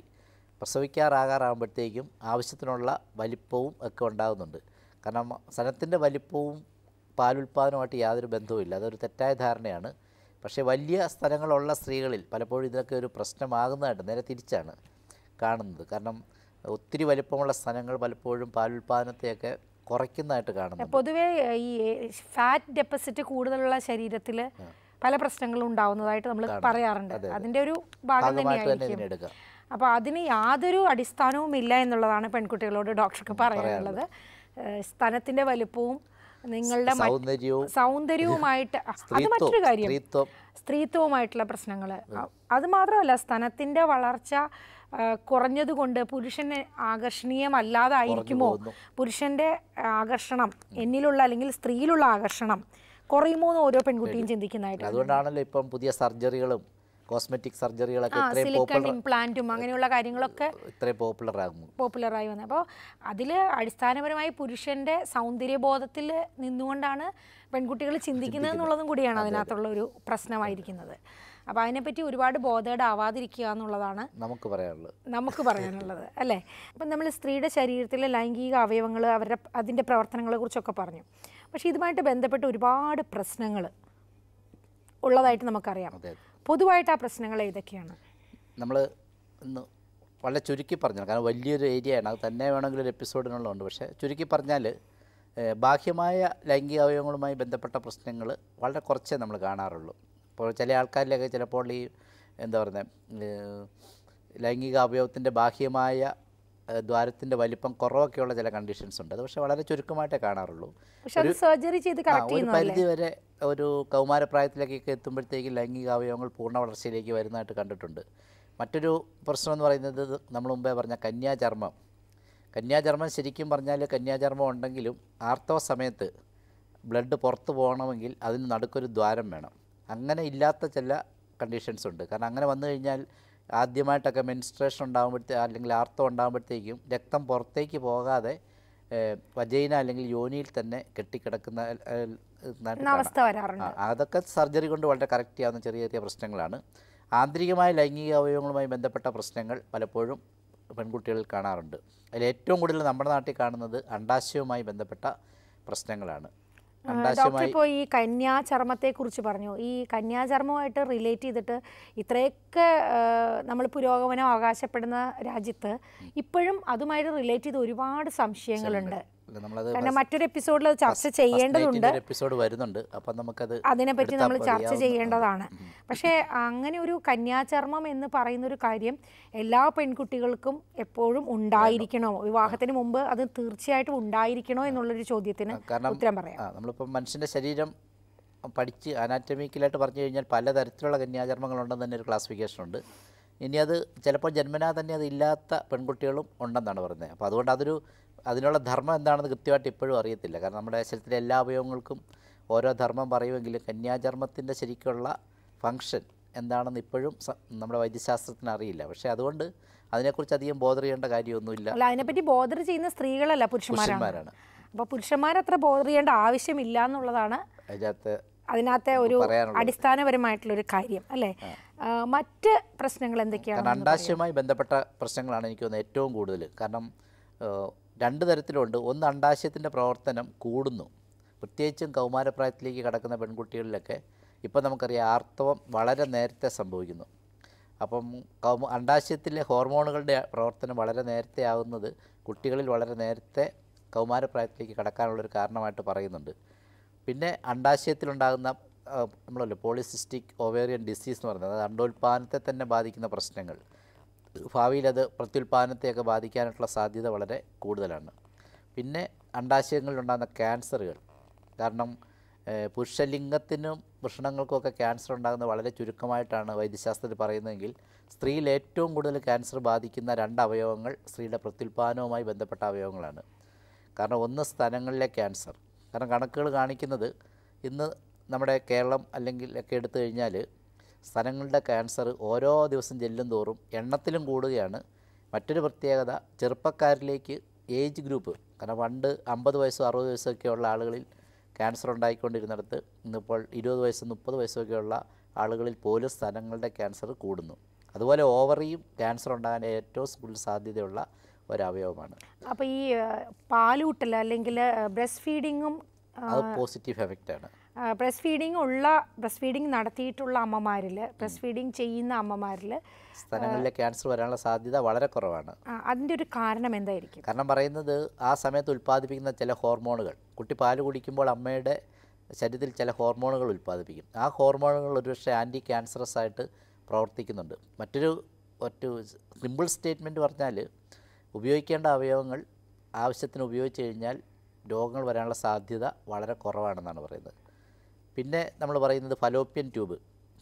പ്രസവിക്കാറാകാറാകുമ്പോഴത്തേക്കും ആവശ്യത്തിനുള്ള വലിപ്പവും ഒക്കെ ഉണ്ടാകുന്നുണ്ട് കാരണം സ്ഥലത്തിൻ്റെ വലിപ്പവും പാലുൽപാദനവുമായിട്ട് യാതൊരു ബന്ധവുമില്ല അതൊരു തെറ്റായ ധാരണയാണ് പക്ഷേ വലിയ സ്ഥലങ്ങളുള്ള സ്ത്രീകളിൽ പലപ്പോഴും ഇതിനൊക്കെ ഒരു പ്രശ്നമാകുന്നതായിട്ട് നേരെ തിരിച്ചാണ് കാണുന്നത് കാരണം ഒത്തിരി വലിപ്പമുള്ള സ്ഥലങ്ങൾ പലപ്പോഴും പാലുൽപാദനത്തെയൊക്കെ കുറയ്ക്കുന്നതായിട്ട് കാണുന്നുണ്ട് പൊതുവേ ഈ ഫാറ്റ് ഡെപ്പോസിറ്റ് കൂടുതലുള്ള ശരീരത്തിൽ പല പ്രശ്നങ്ങളും ഉണ്ടാവുന്നതായിട്ട് നമ്മൾ പറയാറുണ്ട് അതിൻ്റെ ഒരു ഭാഗം ഭാഗമായിട്ട് തന്നെ തന്നെയായിരിക്കും ഇതിനെടുക്കാം അപ്പോൾ അതിന് യാതൊരു അടിസ്ഥാനവും ഇല്ല എന്നുള്ളതാണ് പെൺകുട്ടികളോട് ഡോക്ടർക്ക് പറയാനുള്ളത് ഏഹ് സ്തനത്തിന്റെ വലുപ്പവും നിങ്ങളുടെ മറ്റ് സൗന്ദര്യവും സൗന്ദര്യവുമായിട്ട് അത് സ്ത്രീത്വം മറ്റൊരു കാര്യം സ്ത്രീത്വം സ്ത്രീത്വവുമായിട്ടുള്ള പ്രശ്നങ്ങൾ അത് മാത്രമല്ല സ്തനത്തിൻ്റെ വളർച്ച ആ, കുറഞ്ഞതുകൊണ്ട് പുരുഷന് ആകർഷണീയമല്ലാതായിരിക്കുമോ പുരുഷൻ്റെ ആകർഷണം എന്നിലുള്ള അല്ലെങ്കിൽ സ്ത്രീയിലുള്ള ആകർഷണം കുറയുമോ എന്ന് ഓരോ പെൺകുട്ടിയും ചിന്തിക്കുന്നതായിട്ട് അതുകൊണ്ടാണല്ലോ ഇപ്പം പുതിയ സർജറികളും കോസ്മെറ്റിക് സർജറികളൊക്കെ ആ ഇത്രയും സിലിക്കൺ പോപ്പുലർ ഇംപ്ലാന്റും അങ്ങനെയുള്ള കാര്യങ്ങളൊക്കെ ഇത്രയും പോപ്പുലർ ആകുന്നു പോപ്പുലറായി വന്നത് അപ്പോൾ അതിൽ അടിസ്ഥാനപരമായി പുരുഷന്റെ സൗന്ദര്യബോധത്തിൽ നിന്നുകൊണ്ടാണ് പെൺകുട്ടികൾ ചിന്തിക്കുന്നത് എന്നുള്ളതും കൂടിയാണ് അതിനകത്തുള്ള ഒരു പ്രശ്നമായിരിക്കുന്നത് അപ്പോൾ അതിനെപ്പറ്റി ഒരുപാട് ബോധേഡ് ആവാതിരിക്കുക എന്നുള്ളതാണ് നമുക്ക് പറയാനുള്ളത് നമുക്ക് പറയാനുള്ളത് അല്ലേ അപ്പം നമ്മൾ സ്ത്രീയുടെ ശരീരത്തിലെ ലൈംഗിക അവയവങ്ങൾ അവരുടെ അതിൻ്റെ പ്രവർത്തനങ്ങളെ കുറിച്ചൊക്കെ പറഞ്ഞു പക്ഷേ ഇതുമായിട്ട് ബന്ധപ്പെട്ട് ഒരുപാട് പ്രശ്നങ്ങൾ ഉള്ളതായിട്ട് നമുക്കറിയാം അതെ പൊതുവായിട്ട് ആ പ്രശ്നങ്ങൾ ഏതൊക്കെയാണ് നമ്മൾ ഇന്ന് വളരെ ചുരുക്കി പറഞ്ഞു കാരണം വലിയൊരു ഏരിയയാണ് അത് തന്നെ വേണമെങ്കിൽ ഒരു എപ്പിസോഡിനുള്ളതുണ്ട് പക്ഷേ ചുരുക്കി പറഞ്ഞാൽ ഏഹ്, ബാഹ്യമായ ലൈംഗിക അവയവങ്ങളുമായി ബന്ധപ്പെട്ട പ്രശ്നങ്ങൾ വളരെ കുറച്ചേ നമ്മൾ കാണാറുള്ളൂ ഇപ്പോൾ ചില ആൾക്കാരിലൊക്കെ ചിലപ്പോൾ ഈ എന്താ പറയുന്നത് ലൈംഗിക അവയവത്തിൻ്റെ ബാഹ്യമായ ഏഹ്, ദ്വാരത്തിൻ്റെ വലിപ്പം കുറവൊക്കെയുള്ള ചില കണ്ടീഷൻസ് ഉണ്ട് അത് പക്ഷേ വളരെ ചുരുക്കമായിട്ടേ കാണാറുള്ളൂ പക്ഷെ അത് സർജറി ചെയ്ത് ആ, കറക്റ്റ് ഒരു ചെയ്യുന്നതല്ലേ പരിധി വരെ ഒരു കൗമാരപ്രായത്തിലേക്കൊക്കെ എത്തുമ്പോഴത്തേക്ക് ലൈംഗിക അവയവങ്ങൾ പൂർണ്ണ വളർച്ചയിലേക്ക് വരുന്നതായിട്ട് കണ്ടിട്ടുണ്ട് മറ്റൊരു പ്രശ്നം എന്ന് പറയുന്നത് ഇത് നമ്മൾ മുമ്പേ പറഞ്ഞ കന്യാചർമ്മം കന്യാചർമ്മം ശരിക്കും പറഞ്ഞാൽ കന്യാചർമ്മം ഉണ്ടെങ്കിലും ആർത്തവ സമയത്ത് ബ്ലഡ് പുറത്ത് പോകണമെങ്കിൽ അതിന് നടുക്കൊരു ദ്വാരം വേണം അങ്ങനെ ഇല്ലാത്ത ചില കണ്ടീഷൻസ് ഉണ്ട് കാരണം അങ്ങനെ വന്നു കഴിഞ്ഞാൽ ആദ്യമായിട്ടൊക്കെ മെൻസ്ട്രേഷൻ ഉണ്ടാകുമ്പോഴത്തേ അല്ലെങ്കിൽ ആർത്തവം ഉണ്ടാകുമ്പോഴത്തേക്കും രക്തം പുറത്തേക്ക് പോകാതെ ഏഹ്, വജൈന അല്ലെങ്കിൽ യോനിയിൽ തന്നെ കെട്ടിക്കിടക്കുന്ന ഏഹ്, ഇതായിട്ട് എന്ന അവസ്ഥ കാണാം. വരാറുണ്ട് ആ, അതൊക്കെ സർജറി കൊണ്ട് വളരെ കറക്റ്റ് ചെയ്യാവുന്ന ചെറിയ ചെറിയ പ്രശ്നങ്ങളാണ് ആന്തരികമായ ലൈംഗിക അവയവങ്ങളുമായി ബന്ധപ്പെട്ട പ്രശ്നങ്ങൾ പലപ്പോഴും പെൺകുട്ടികളിൽ കാണാറുണ്ട് അതിൽ ഏറ്റവും കൂടുതൽ നമ്മുടെ നാട്ടിൽ കാണുന്നത് അണ്ടാശയവുമായി ബന്ധപ്പെട്ട പ്രശ്നങ്ങളാണ് ഡോക്ടർ അണ്ടാശയമായി ഇപ്പോൾ ഈ കന്യാചർമ്മത്തെ കുറിച്ച് പറഞ്ഞു ഈ കന്യാചർമ്മമായിട്ട് റിലേറ്റ് ചെയ്തിട്ട് ഇത്രയൊക്കെ നമ്മൾ പുരോഗമനം അവകാശപ്പെടുന്ന രാജ്യത്ത് ഇപ്പോഴും അതുമായിട്ട് റിലേറ്റ് ചെയ്ത് ഒരുപാട് സംശയങ്ങളുണ്ട് നമ്മളത് കാരണം മറ്റൊരു എപ്പിസോഡിൽ അത് ചർച്ച ചെയ്യേണ്ടതുണ്ട് എപ്പിസോഡ് വരുന്നുണ്ട് അപ്പം നമുക്കത് അതിനെപ്പറ്റി എടുത്താൽ നമ്മൾ ചർച്ച മതിയാവുന്ന- ചെയ്യേണ്ടതാണ് പക്ഷേ അങ്ങനെ ഒരു കന്യാചർമ്മം എന്ന് പറയുന്ന ഒരു കാര്യം എല്ലാ പെൺകുട്ടികൾക്കും എപ്പോഴും ഉണ്ടായിരിക്കണോ വിവാഹത്തിന് മുമ്പ് അത് തീർച്ചയായിട്ടും ഉണ്ടായിരിക്കണോ എന്നുള്ളൊരു ചോദ്യത്തിന് കാരണം ഉത്തരം പറയാം ആ നമ്മളിപ്പം മനുഷ്യൻ്റെ ശരീരം പഠിച്ച് അനാറ്റമിക്കലായിട്ട് പറഞ്ഞു കഴിഞ്ഞാൽ പലതരത്തിലുള്ള കന്യാചർമ്മങ്ങളുണ്ടെന്ന് തന്നെ ഒരു ക്ലാസിഫിക്കേഷൻ ഉണ്ട് ഇനി അത് ചിലപ്പോൾ ജന്മനാ തന്നെ അത് ഇല്ലാത്ത പെൺകുട്ടികളും ഉണ്ടെന്നാണ് പറയുന്നത് അപ്പോൾ അതുകൊണ്ട് അതൊരു അതിനുള്ള ധർമ്മം എന്താണെന്ന് കൃത്യമായിട്ട് ഇപ്പോഴും അറിയത്തില്ല കാരണം നമ്മുടെ ശരീരത്തിലെ എല്ലാ അവയവങ്ങൾക്കും ഓരോ ധർമ്മം പറയുമെങ്കിലും കന്യാചർമ്മത്തിൻ്റെ ശരിക്കുള്ള ഫങ്ഷൻ എന്താണെന്ന് ഇപ്പോഴും സ- നമ്മുടെ വൈദ്യശാസ്ത്രത്തിന് അറിയില്ല പക്ഷേ അതുകൊണ്ട് അതിനെക്കുറിച്ച് അധികം ബോധർ ചെയ്യേണ്ട കാര്യമൊന്നുമില്ല അല്ല അതിനെപ്പറ്റി ബോധർ ചെയ്യുന്ന സ്ത്രീകളല്ല പുരുഷന്മാരാണ് പുരുഷന്മാരാണ് അപ്പോൾ പുരുഷന്മാർ അത്ര ബോധർ ചെയ്യേണ്ട ആവശ്യമില്ല എന്നുള്ളതാണ് അതിനകത്ത് അതിനകത്തെ ഒരു പറയാനുള്ളത്. അടിസ്ഥാനപരമായിട്ടുള്ള ഒരു കാര്യം അല്ലേ ആ, മറ്റ് പ്രശ്നങ്ങൾ എന്തൊക്കെയാണ് കാരണം അണ്ടാശയവുമായി ബന്ധപ്പെട്ട പ്രശ്നങ്ങളാണ് എനിക്ക് തോന്നുന്നത് ഏറ്റവും കൂടുതൽ കാരണം ഏഹ്, രണ്ട് തരത്തിലുണ്ട് ഒന്ന് അണ്ടാശയത്തിൻ്റെ പ്രവർത്തനം കൂടുന്നു പ്രത്യേകിച്ചും കൗമാരപ്രായത്തിലേക്ക് കടക്കുന്ന പെൺകുട്ടികളിലൊക്കെ ഇപ്പം നമുക്കറിയാം ആർത്തവം വളരെ നേരത്തെ സംഭവിക്കുന്നു അപ്പം കൗമ അണ്ടാശയത്തിലെ ഹോർമോണുകളുടെ പ്രവർത്തനം വളരെ നേരത്തെ ആകുന്നത് കുട്ടികളിൽ വളരെ നേരത്തെ കൗമാരപ്രായത്തിലേക്ക് കടക്കാനുള്ളൊരു കാരണമായിട്ട് പറയുന്നുണ്ട് പിന്നെ അണ്ടാശയത്തിലുണ്ടാകുന്ന ആ, നമ്മളല്ലോ പോളിസിസ്റ്റിക് ഓവേറിയൻ ഡിസീസ് എന്ന് പറയുന്നത് അത് അണ്ടോൽപാദനത്തെ തന്നെ ബാധിക്കുന്ന പ്രശ്നങ്ങൾ ഭാവിയിൽ അത് പ്രത്യുൽപാദനത്തെയൊക്കെ ബാധിക്കാനായിട്ടുള്ള സാധ്യത വളരെ കൂടുതലാണ് പിന്നെ അണ്ടാശയങ്ങളിലുണ്ടാകുന്ന ക്യാൻസറുകൾ കാരണം ഏഹ്, പുരുഷലിംഗത്തിനും വൃഷണങ്ങൾക്കുമൊക്കെ ക്യാൻസർ ഉണ്ടാകുന്നത് വളരെ ചുരുക്കമായിട്ടാണ് വൈദ്യശാസ്ത്രത്തിൽ പറയുന്നതെങ്കിൽ സ്ത്രീയിൽ ഏറ്റവും കൂടുതൽ ക്യാൻസർ ബാധിക്കുന്ന രണ്ട് അവയവങ്ങൾ സ്ത്രീയുടെ പ്രത്യുൽപാദനവുമായി ബന്ധപ്പെട്ട അവയവങ്ങളാണ് കാരണം ഒന്ന് സ്ഥലങ്ങളിലെ ക്യാൻസർ കാരണം കണക്കുകൾ കാണിക്കുന്നത് ഇന്ന് നമ്മുടെ കേരളം അല്ലെങ്കിൽ ഒക്കെ എടുത്തു കഴിഞ്ഞാൽ സ്ഥലങ്ങളുടെ ക്യാൻസർ ഓരോ ദിവസം ചെല്ലും തോറും എണ്ണത്തിലും കൂടുകയാണ് മറ്റൊരു പ്രത്യേകത ചെറുപ്പക്കാരിലേക്ക് ഏജ് ഗ്രൂപ്പ് കാരണം പണ്ട് അമ്പത് വയസ്സോ അറുപത് വയസ്സൊക്കെ ഉള്ള ആളുകളിൽ ക്യാൻസർ ഉണ്ടായിക്കൊണ്ടിരുന്നിടത്ത് ഇന്നിപ്പോൾ ഇരുപത് വയസ്സ് മുപ്പത് വയസ്സൊക്കെയുള്ള ആളുകളിൽ പോലും സ്ഥലങ്ങളുടെ ക്യാൻസർ കൂടുന്നു അതുപോലെ ഓവറിയും ക്യാൻസർ ഉണ്ടാകാൻ ഏറ്റവും കൂടുതൽ സാധ്യതയുള്ള ഒരവയവമാണ് അപ്പോൾ ഈ ആ, പാലൂട്ടൽ അല്ലെങ്കിൽ ബ്രസ്റ്റ് ഫീഡിങ്ങും അത് പോസിറ്റീവ് എഫക്റ്റാണ് ബ്രസ്റ്റ് ഫീഡിംഗ് ഉള്ള ബ്രസ്റ്റ് ഫീഡിംഗ് നടത്തിയിട്ടുള്ള അമ്മമാരിൽ ബ്രസ്റ്റ് ഫീഡിംഗ് ചെയ്യുന്ന അമ്മമാരിൽ സ്ഥലങ്ങളിലെ ക്യാൻസർ വരാനുള്ള സാധ്യത വളരെ കുറവാണ് അതിൻ്റെ ഒരു കാരണം എന്തായിരിക്കും കാരണം പറയുന്നത് ആ സമയത്ത് ഉൽപ്പാദിപ്പിക്കുന്ന ചില ഹോർമോണുകൾ കുട്ടി പാല് കുടിക്കുമ്പോൾ അമ്മയുടെ ശരീരത്തിൽ ചില ഹോർമോണുകൾ ഉൽപ്പാദിപ്പിക്കും ആ ഹോർമോണുകൾ ഒരുപക്ഷെ ആൻറ്റി ക്യാൻസറസ് ആയിട്ട് പ്രവർത്തിക്കുന്നുണ്ട് മറ്റൊരു ഒറ്റ സിമ്പിൾ സ്റ്റേറ്റ്മെൻറ്റ് പറഞ്ഞാൽ ഉപയോഗിക്കേണ്ട അവയവങ്ങൾ ആവശ്യത്തിന് ഉപയോഗിച്ച് കഴിഞ്ഞാൽ രോഗങ്ങൾ വരാനുള്ള സാധ്യത വളരെ കുറവാണെന്നാണ് പറയുന്നത് പിന്നെ നമ്മൾ പറയുന്നത് ഫലോപ്യൻ ട്യൂബ്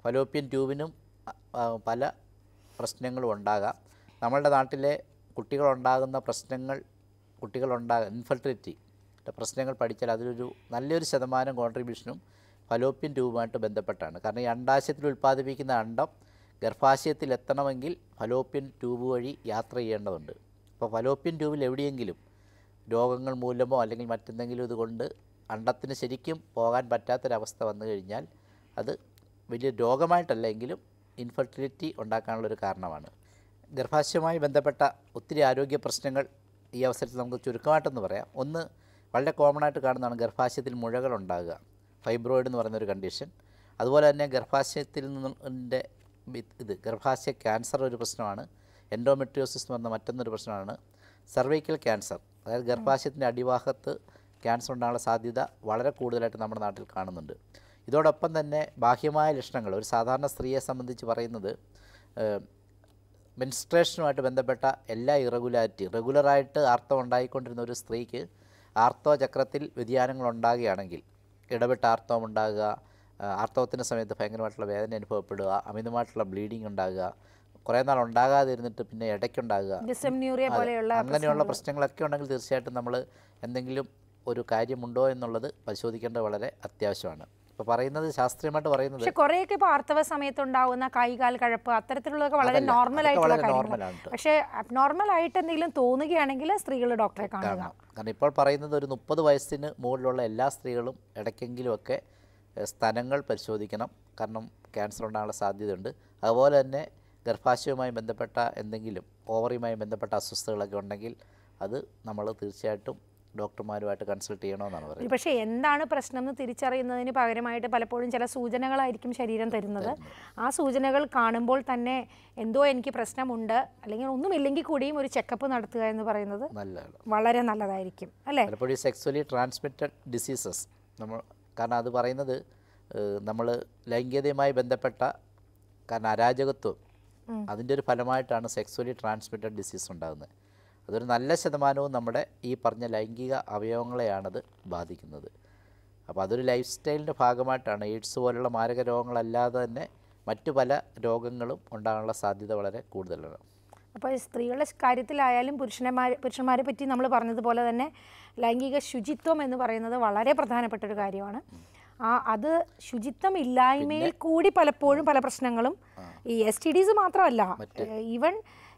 ഫലോപ്യൻ ട്യൂബിനും അ- ആ, പല പ്രശ്നങ്ങളും ഉണ്ടാകാം നമ്മളുടെ നാട്ടിലെ കുട്ടികളുണ്ടാകുന്ന പ്രശ്നങ്ങൾ കുട്ടികളുണ്ടാകുക ഇൻഫെർട്ടിലിറ്റി പ്രശ്നങ്ങൾ പഠിച്ചാൽ അതിലൊരു നല്ലൊരു ശതമാനം കോൺട്രിബ്യൂഷനും ഫലോപ്യൻ ട്യൂബുമായിട്ട് ബന്ധപ്പെട്ടാണ് കാരണം ഈ അണ്ടാശയത്തിൽ ഉൽപ്പാദിപ്പിക്കുന്ന അണ്ടം ഗർഭാശയത്തിൽ എത്തണമെങ്കിൽ ഫലോപ്യൻ ട്യൂബ് വഴി യാത്ര ചെയ്യേണ്ടതുണ്ട് അപ്പോൾ ഫലോപ്യൻ ട്യൂബിൽ എവിടെയെങ്കിലും രോഗങ്ങൾ മൂലമോ അല്ലെങ്കിൽ മറ്റെന്തെങ്കിലും ഇതുകൊണ്ട് അണ്ടത്തിന് ശരിക്കും പോകാൻ പറ്റാത്തൊരവസ്ഥ വന്നു കഴിഞ്ഞാൽ അത് വലിയ രോഗമായിട്ടല്ല എങ്കിലും ഇൻഫെർട്ടിലിറ്റി ഉണ്ടാക്കാനുള്ളൊരു കാരണമാണ് ഗർഭാശയവുമായി ബന്ധപ്പെട്ട ഒത്തിരി ആരോഗ്യ പ്രശ്നങ്ങൾ ഈ അവസരത്തിൽ നമുക്ക് ചുരുക്കമായിട്ടൊന്ന് പറയാം ഒന്ന് വളരെ കോമൺ ആയിട്ട് കാണുന്നതാണ് ഗർഭാശയത്തിൽ മുഴകൾ ഉണ്ടാകുക ഫൈബ്രോയിഡ് എന്ന് പറയുന്ന ഒരു കണ്ടീഷൻ അതുപോലെ തന്നെ ഗർഭാശയത്തിൽ നിന്നിൻ്റെ ഇത് ഗർഭാശയ ക്യാൻസർ ഒരു പ്രശ്നമാണ് എൻഡോമെട്രിയോസിസ് എന്ന് പറഞ്ഞ മറ്റൊന്നൊരു പ്രശ്നമാണ് സർവൈക്കൽ ക്യാൻസർ അതായത് ഗർഭാശയത്തിൻ്റെ അടിഭാഗത്ത് ക്യാൻസർ ഉണ്ടാകാനുള്ള സാധ്യത വളരെ കൂടുതലായിട്ട് നമ്മുടെ നാട്ടിൽ കാണുന്നുണ്ട് ഇതോടൊപ്പം തന്നെ ബാഹ്യമായ ലക്ഷണങ്ങൾ ഒരു സാധാരണ സ്ത്രീയെ സംബന്ധിച്ച് പറയുന്നത് ഏഹ്, മെൻസ്ട്രേഷനുമായിട്ട് ബന്ധപ്പെട്ട എല്ലാ ഇറഗുലാരിറ്റി റെഗുലറായിട്ട് ആർത്തവം ഉണ്ടായിക്കൊണ്ടിരുന്ന ഒരു സ്ത്രീക്ക് ആർത്തവ ചക്രത്തിൽ വ്യതിയാനങ്ങൾ ഉണ്ടാകുകയാണെങ്കിൽ ഇടപെട്ട് ആർത്തവം ഉണ്ടാകുക ആ, ആർത്തവത്തിൻ്റെ സമയത്ത് ഭയങ്കരമായിട്ടുള്ള വേദന അനുഭവപ്പെടുക അമിതമായിട്ടുള്ള ബ്ലീഡിങ് ഉണ്ടാകുക കുറേ നാൾ ഉണ്ടാകാതിരുന്നിട്ട് പിന്നെ ഇടയ്ക്കുണ്ടാകുക ഡിസെമ്ന്യൂറിയ അതെ. പോലെയുള്ള അങ്ങനെയുള്ള പ്രശ്നങ്ങളൊക്കെ ഉണ്ടെങ്കിൽ തീർച്ചയായിട്ടും നമ്മൾ എന്തെങ്കിലും ഒരു കാര്യമുണ്ടോ എന്നുള്ളത് പരിശോധിക്കേണ്ടത് വളരെ അത്യാവശ്യമാണ് ഇപ്പോൾ പറയുന്നത് ശാസ്ത്രീയമായിട്ട് പറയുന്നത് പക്ഷെ കുറേയൊക്കെ ഇപ്പോൾ ആർത്തവ സമയത്ത് ഉണ്ടാവുന്ന കൈകാൽ കഴപ്പ് അത്തരത്തിലുള്ളതൊക്കെ വളരെ അതല്ല, നോർമൽ അതൊക്കെ ആയിട്ടുള്ള വളരെ കാര്യങ്ങൾ normal ആണ് ട്ടോ. പക്ഷേ അബ്നോർമൽ ആയിട്ട് എന്തെങ്കിലും തോന്നുകയാണെങ്കിൽ സ്ത്രീകൾ ഡോക്ടറെ കാണുക കാണണം കാരണം ഇപ്പോൾ പറയുന്നത് ഒരു മുപ്പത് വയസ്സിന് മുകളിലുള്ള എല്ലാ സ്ത്രീകളും ഇടയ്ക്കെങ്കിലുമൊക്കെ എഹ്, സ്തനങ്ങൾ പരിശോധിക്കണം കാരണം ക്യാൻസർ ഉണ്ടാകാനുള്ള സാധ്യതയുണ്ട് അതുപോലെ തന്നെ ഗർഭാശയവുമായി ബന്ധപ്പെട്ട എന്തെങ്കിലും ഓവറിയുമായി ബന്ധപ്പെട്ട അസ്വസ്ഥതകളൊക്കെ ഉണ്ടെങ്കിൽ അത് നമ്മൾ തീർച്ചയായിട്ടും ഡോക്ടർമാരുമായിട്ട് കൺസൾട്ട് ചെയ്യണമെന്നാണ് പറയുന്നത് പക്ഷേ എന്താണ് പ്രശ്നം എന്ന് തിരിച്ചറിയുന്നതിന് പകരമായിട്ട് പലപ്പോഴും ചില സൂചനകളായിരിക്കും ശരീരം തരുന്നത് ആ സൂചനകൾ കാണുമ്പോൾ തന്നെ എന്തോ എനിക്ക് പ്രശ്നമുണ്ട് അല്ലെങ്കിൽ ഒന്നുമില്ലെങ്കിൽ കൂടിയും ഒരു ചെക്കപ്പ് നടത്തുക എന്ന് പറയുന്നത് നല്ലതാണ് വളരെ നല്ലതായിരിക്കും അല്ലേ പലപ്പോഴും ഈ സെക്സ്വലി ട്രാൻസ്മിറ്റഡ് ഡിസീസസ് നമ്മൾ കാരണം അത് പറയുന്നത് നമ്മൾ ലൈംഗികതയുമായി ബന്ധപ്പെട്ട കാരണം അരാജകത്വം അതിൻ്റെ ഒരു ഫലമായിട്ടാണ് സെക്സ്വലി ട്രാൻസ്മിറ്റഡ് ഡിസീസ് ഉണ്ടാകുന്നത് അതൊരു നല്ല ശതമാനവും നമ്മുടെ ഈ പറഞ്ഞ ലൈംഗിക അവയവങ്ങളെയാണത് ബാധിക്കുന്നത് അപ്പോൾ അതൊരു ലൈഫ് സ്റ്റൈലിൻ്റെ ഭാഗമായിട്ടാണ് എയ്ഡ്സ് പോലുള്ള മാരക രോഗങ്ങളല്ലാതെ തന്നെ മറ്റു പല രോഗങ്ങളും ഉണ്ടാകാനുള്ള സാധ്യത വളരെ കൂടുതലാണ് അപ്പോൾ സ്ത്രീകളുടെ കാര്യത്തിലായാലും പുരുഷന്മാർ പുരുഷന്മാരെ പറ്റി നമ്മൾ പറഞ്ഞതുപോലെ തന്നെ ലൈംഗിക ശുചിത്വം എന്ന് പറയുന്നത് വളരെ പ്രധാനപ്പെട്ട ഒരു കാര്യമാണ് ആ അത് ശുചിത്വം ഇല്ലായ്മയിൽ കൂടി പലപ്പോഴും പല പ്രശ്നങ്ങളും ഈ എസ് ടി ഡീസ് മാത്രമല്ല ഈവൻ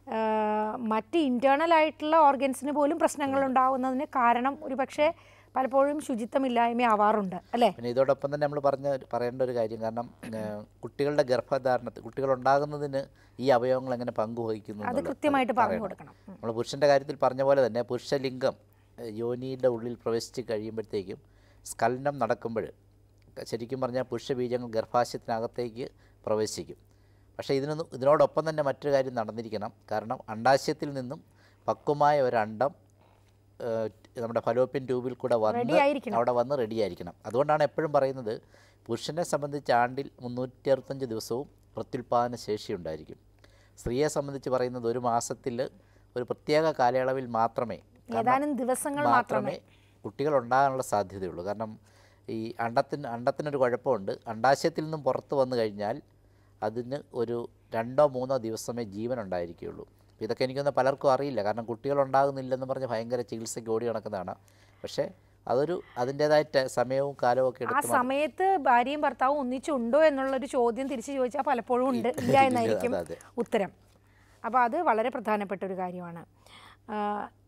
മറ്റ് ഇൻറ്റേർണൽ ആയിട്ടുള്ള ഓർഗൻസിന് പോലും പ്രശ്നങ്ങൾ ഉണ്ടാവുന്നതിന് കാരണം ഒരു പക്ഷേ പലപ്പോഴും ശുചിത്വമില്ലായ്മ ആവാറുണ്ട് അല്ലേ പിന്നെ ഇതോടൊപ്പം തന്നെ നമ്മൾ പറഞ്ഞ പറയേണ്ട ഒരു കാര്യം കാരണം ഏഹ്, കുട്ടികളുടെ ഗർഭധാരണത്തിൽ കുട്ടികളുണ്ടാകുന്നതിന് ഈ അവയവങ്ങൾ എങ്ങനെ പങ്കുവഹിക്കുന്നു അത് എന്നുള്ളത് കൃത്യമായിട്ട് പറഞ്ഞു പറയണം. കൊടുക്കണം ഉം. നമ്മൾ പുരുഷൻ്റെ കാര്യത്തിൽ പറഞ്ഞ പോലെ തന്നെ പുരുഷലിംഗം ഏഹ്, യോനിയുടെ ഉള്ളിൽ പ്രവേശിച്ച് കഴിയുമ്പോഴത്തേക്കും സ്കലനം നടക്കുമ്പോൾ ശരിക്കും പറഞ്ഞാൽ പുരുഷബീജങ്ങൾ ഗർഭാശയത്തിനകത്തേക്ക് പ്രവേശിക്കും പക്ഷേ ഇതിനൊന്നും ഇതിനോടൊപ്പം തന്നെ മറ്റൊരു കാര്യം നടന്നിരിക്കണം കാരണം അണ്ടാശയത്തിൽ നിന്നും പക്വമായ ഒരു അണ്ടം ഏഹ്, നമ്മുടെ ഫലോപ്യൻ ട്യൂബിൽ കൂടെ Ready വന്ന് ആയിരിക്കണം. അവിടെ വന്ന് റെഡി ആയിരിക്കണം അതുകൊണ്ടാണ് എപ്പോഴും പറയുന്നത് പുരുഷനെ സംബന്ധിച്ച് ആണ്ടിൽ മുന്നൂറ്റി അറുപത്തഞ്ച് ദിവസവും പ്രത്യുൽപാദന ശേഷി ഉണ്ടായിരിക്കും സ്ത്രീയെ സംബന്ധിച്ച് പറയുന്നത് ഒരു മാസത്തിൽ ഒരു പ്രത്യേക കാലയളവിൽ മാത്രമേ കാരണം ഏതാനും ദിവസങ്ങൾ മാത്രമേ കുട്ടികൾ ഉണ്ടാകാനുള്ള സാധ്യതയുള്ളൂ കാരണം ഈ അണ്ടത്തിന് അണ്ടത്തിനൊരു കുഴപ്പമുണ്ട് അണ്ടാശയത്തിൽ നിന്നും പുറത്ത് വന്നു കഴിഞ്ഞാൽ അതിന് ഒരു രണ്ടോ മൂന്നോ ദിവസമേ ജീവൻ ഉണ്ടായിരിക്കുകയുള്ളൂ അപ്പോൾ ഇതൊക്കെ എനിക്കൊന്ന് പലർക്കും അറിയില്ല കാരണം കുട്ടികൾ ഉണ്ടാകുന്നില്ലെന്ന് പറഞ്ഞ് ഭയങ്കര ചികിത്സയ്ക്ക് ഓടി നടക്കുന്നതാണ് പക്ഷേ അതൊരു അതിൻ്റേതായ ട- സമയവും കാലവും ഒക്കെ ആ എടുത്ത് മാ- സമയത്ത് ഭാര്യയും ഭർത്താവും ഒന്നിച്ചുണ്ടോ എന്നുള്ളൊരു ചോദ്യം തിരിച്ചു ചോദിച്ചാൽ പലപ്പോഴും ഉണ്ട് ഇല്ല എന്നായിരിക്കും അതെ, അതെ. ഉത്തരം അപ്പോൾ അത് വളരെ പ്രധാനപ്പെട്ട ഒരു കാര്യമാണ് ആ,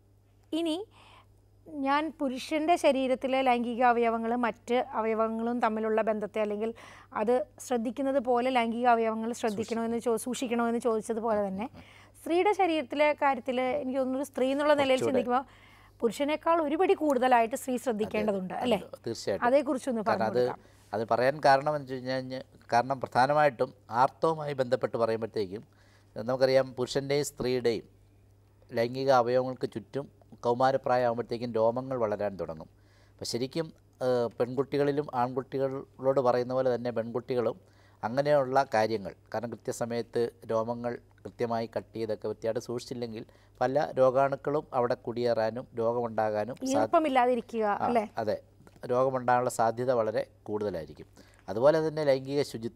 ഇനി ഞാൻ പുരുഷൻ്റെ ശരീരത്തിലെ ലൈംഗിക അവയവങ്ങളും മറ്റ് അവയവങ്ങളും തമ്മിലുള്ള ബന്ധത്തെ അല്ലെങ്കിൽ അത് ശ്രദ്ധിക്കുന്നത് പോലെ ലൈംഗിക അവയവങ്ങൾ ശ്രദ്ധിക്കണമെന്ന് ചോ സൂക്ഷിക്കണമെന്ന് ചോദിച്ചതുപോലെ തന്നെ സ്ത്രീയുടെ ശരീരത്തിലെ കാര്യത്തിൽ എനിക്ക് തോന്നുന്നു ഒരു സ്ത്രീ എന്നുള്ള നിലയിൽ ചിന്തിക്കുമ്പോൾ പുരുഷനേക്കാൾ ഒരുപടി കൂടുതലായിട്ട് സ്ത്രീ ശ്രദ്ധിക്കേണ്ടതുണ്ട് അല്ലേ തീർച്ചയായിട്ടും അതേക്കുറിച്ചൊന്ന് കാരണം പറഞ്ഞു അത് അത് പറയാൻ കാരണം എന്ന് വെച്ച് കഴിഞ്ഞാൽ കാരണം പ്രധാനമായിട്ടും ആർത്തവുമായി ബന്ധപ്പെട്ട് പറയുമ്പോഴത്തേക്കും നമുക്കറിയാം പുരുഷൻ്റെയും സ്ത്രീയുടെയും ലൈംഗിക അവയവങ്ങൾക്ക് ചുറ്റും കൗമാരപ്രായമാകുമ്പോഴത്തേക്കും രോമങ്ങൾ വളരാൻ തുടങ്ങും അപ്പോൾ ശരിക്കും ഏഹ്, പെൺകുട്ടികളിലും ആൺകുട്ടികളോട് പറയുന്ന പോലെ തന്നെ പെൺകുട്ടികളും അങ്ങനെയുള്ള കാര്യങ്ങൾ കാരണം കൃത്യസമയത്ത് രോമങ്ങൾ കൃത്യമായി കട്ട് ചെയ്തൊക്കെ വൃത്തിയായിട്ട് സൂക്ഷിച്ചില്ലെങ്കിൽ പല രോഗാണുക്കളും അവിടെ കുടിയേറാനും രോഗമുണ്ടാകാനും സാ ഈർപ്പമില്ലാതിരിക്കുക ആ, അല്ലേ അതെ രോഗമുണ്ടാകാനുള്ള സാധ്യത വളരെ കൂടുതലായിരിക്കും അതുപോലെ തന്നെ ലൈംഗിക ശുചിത്വം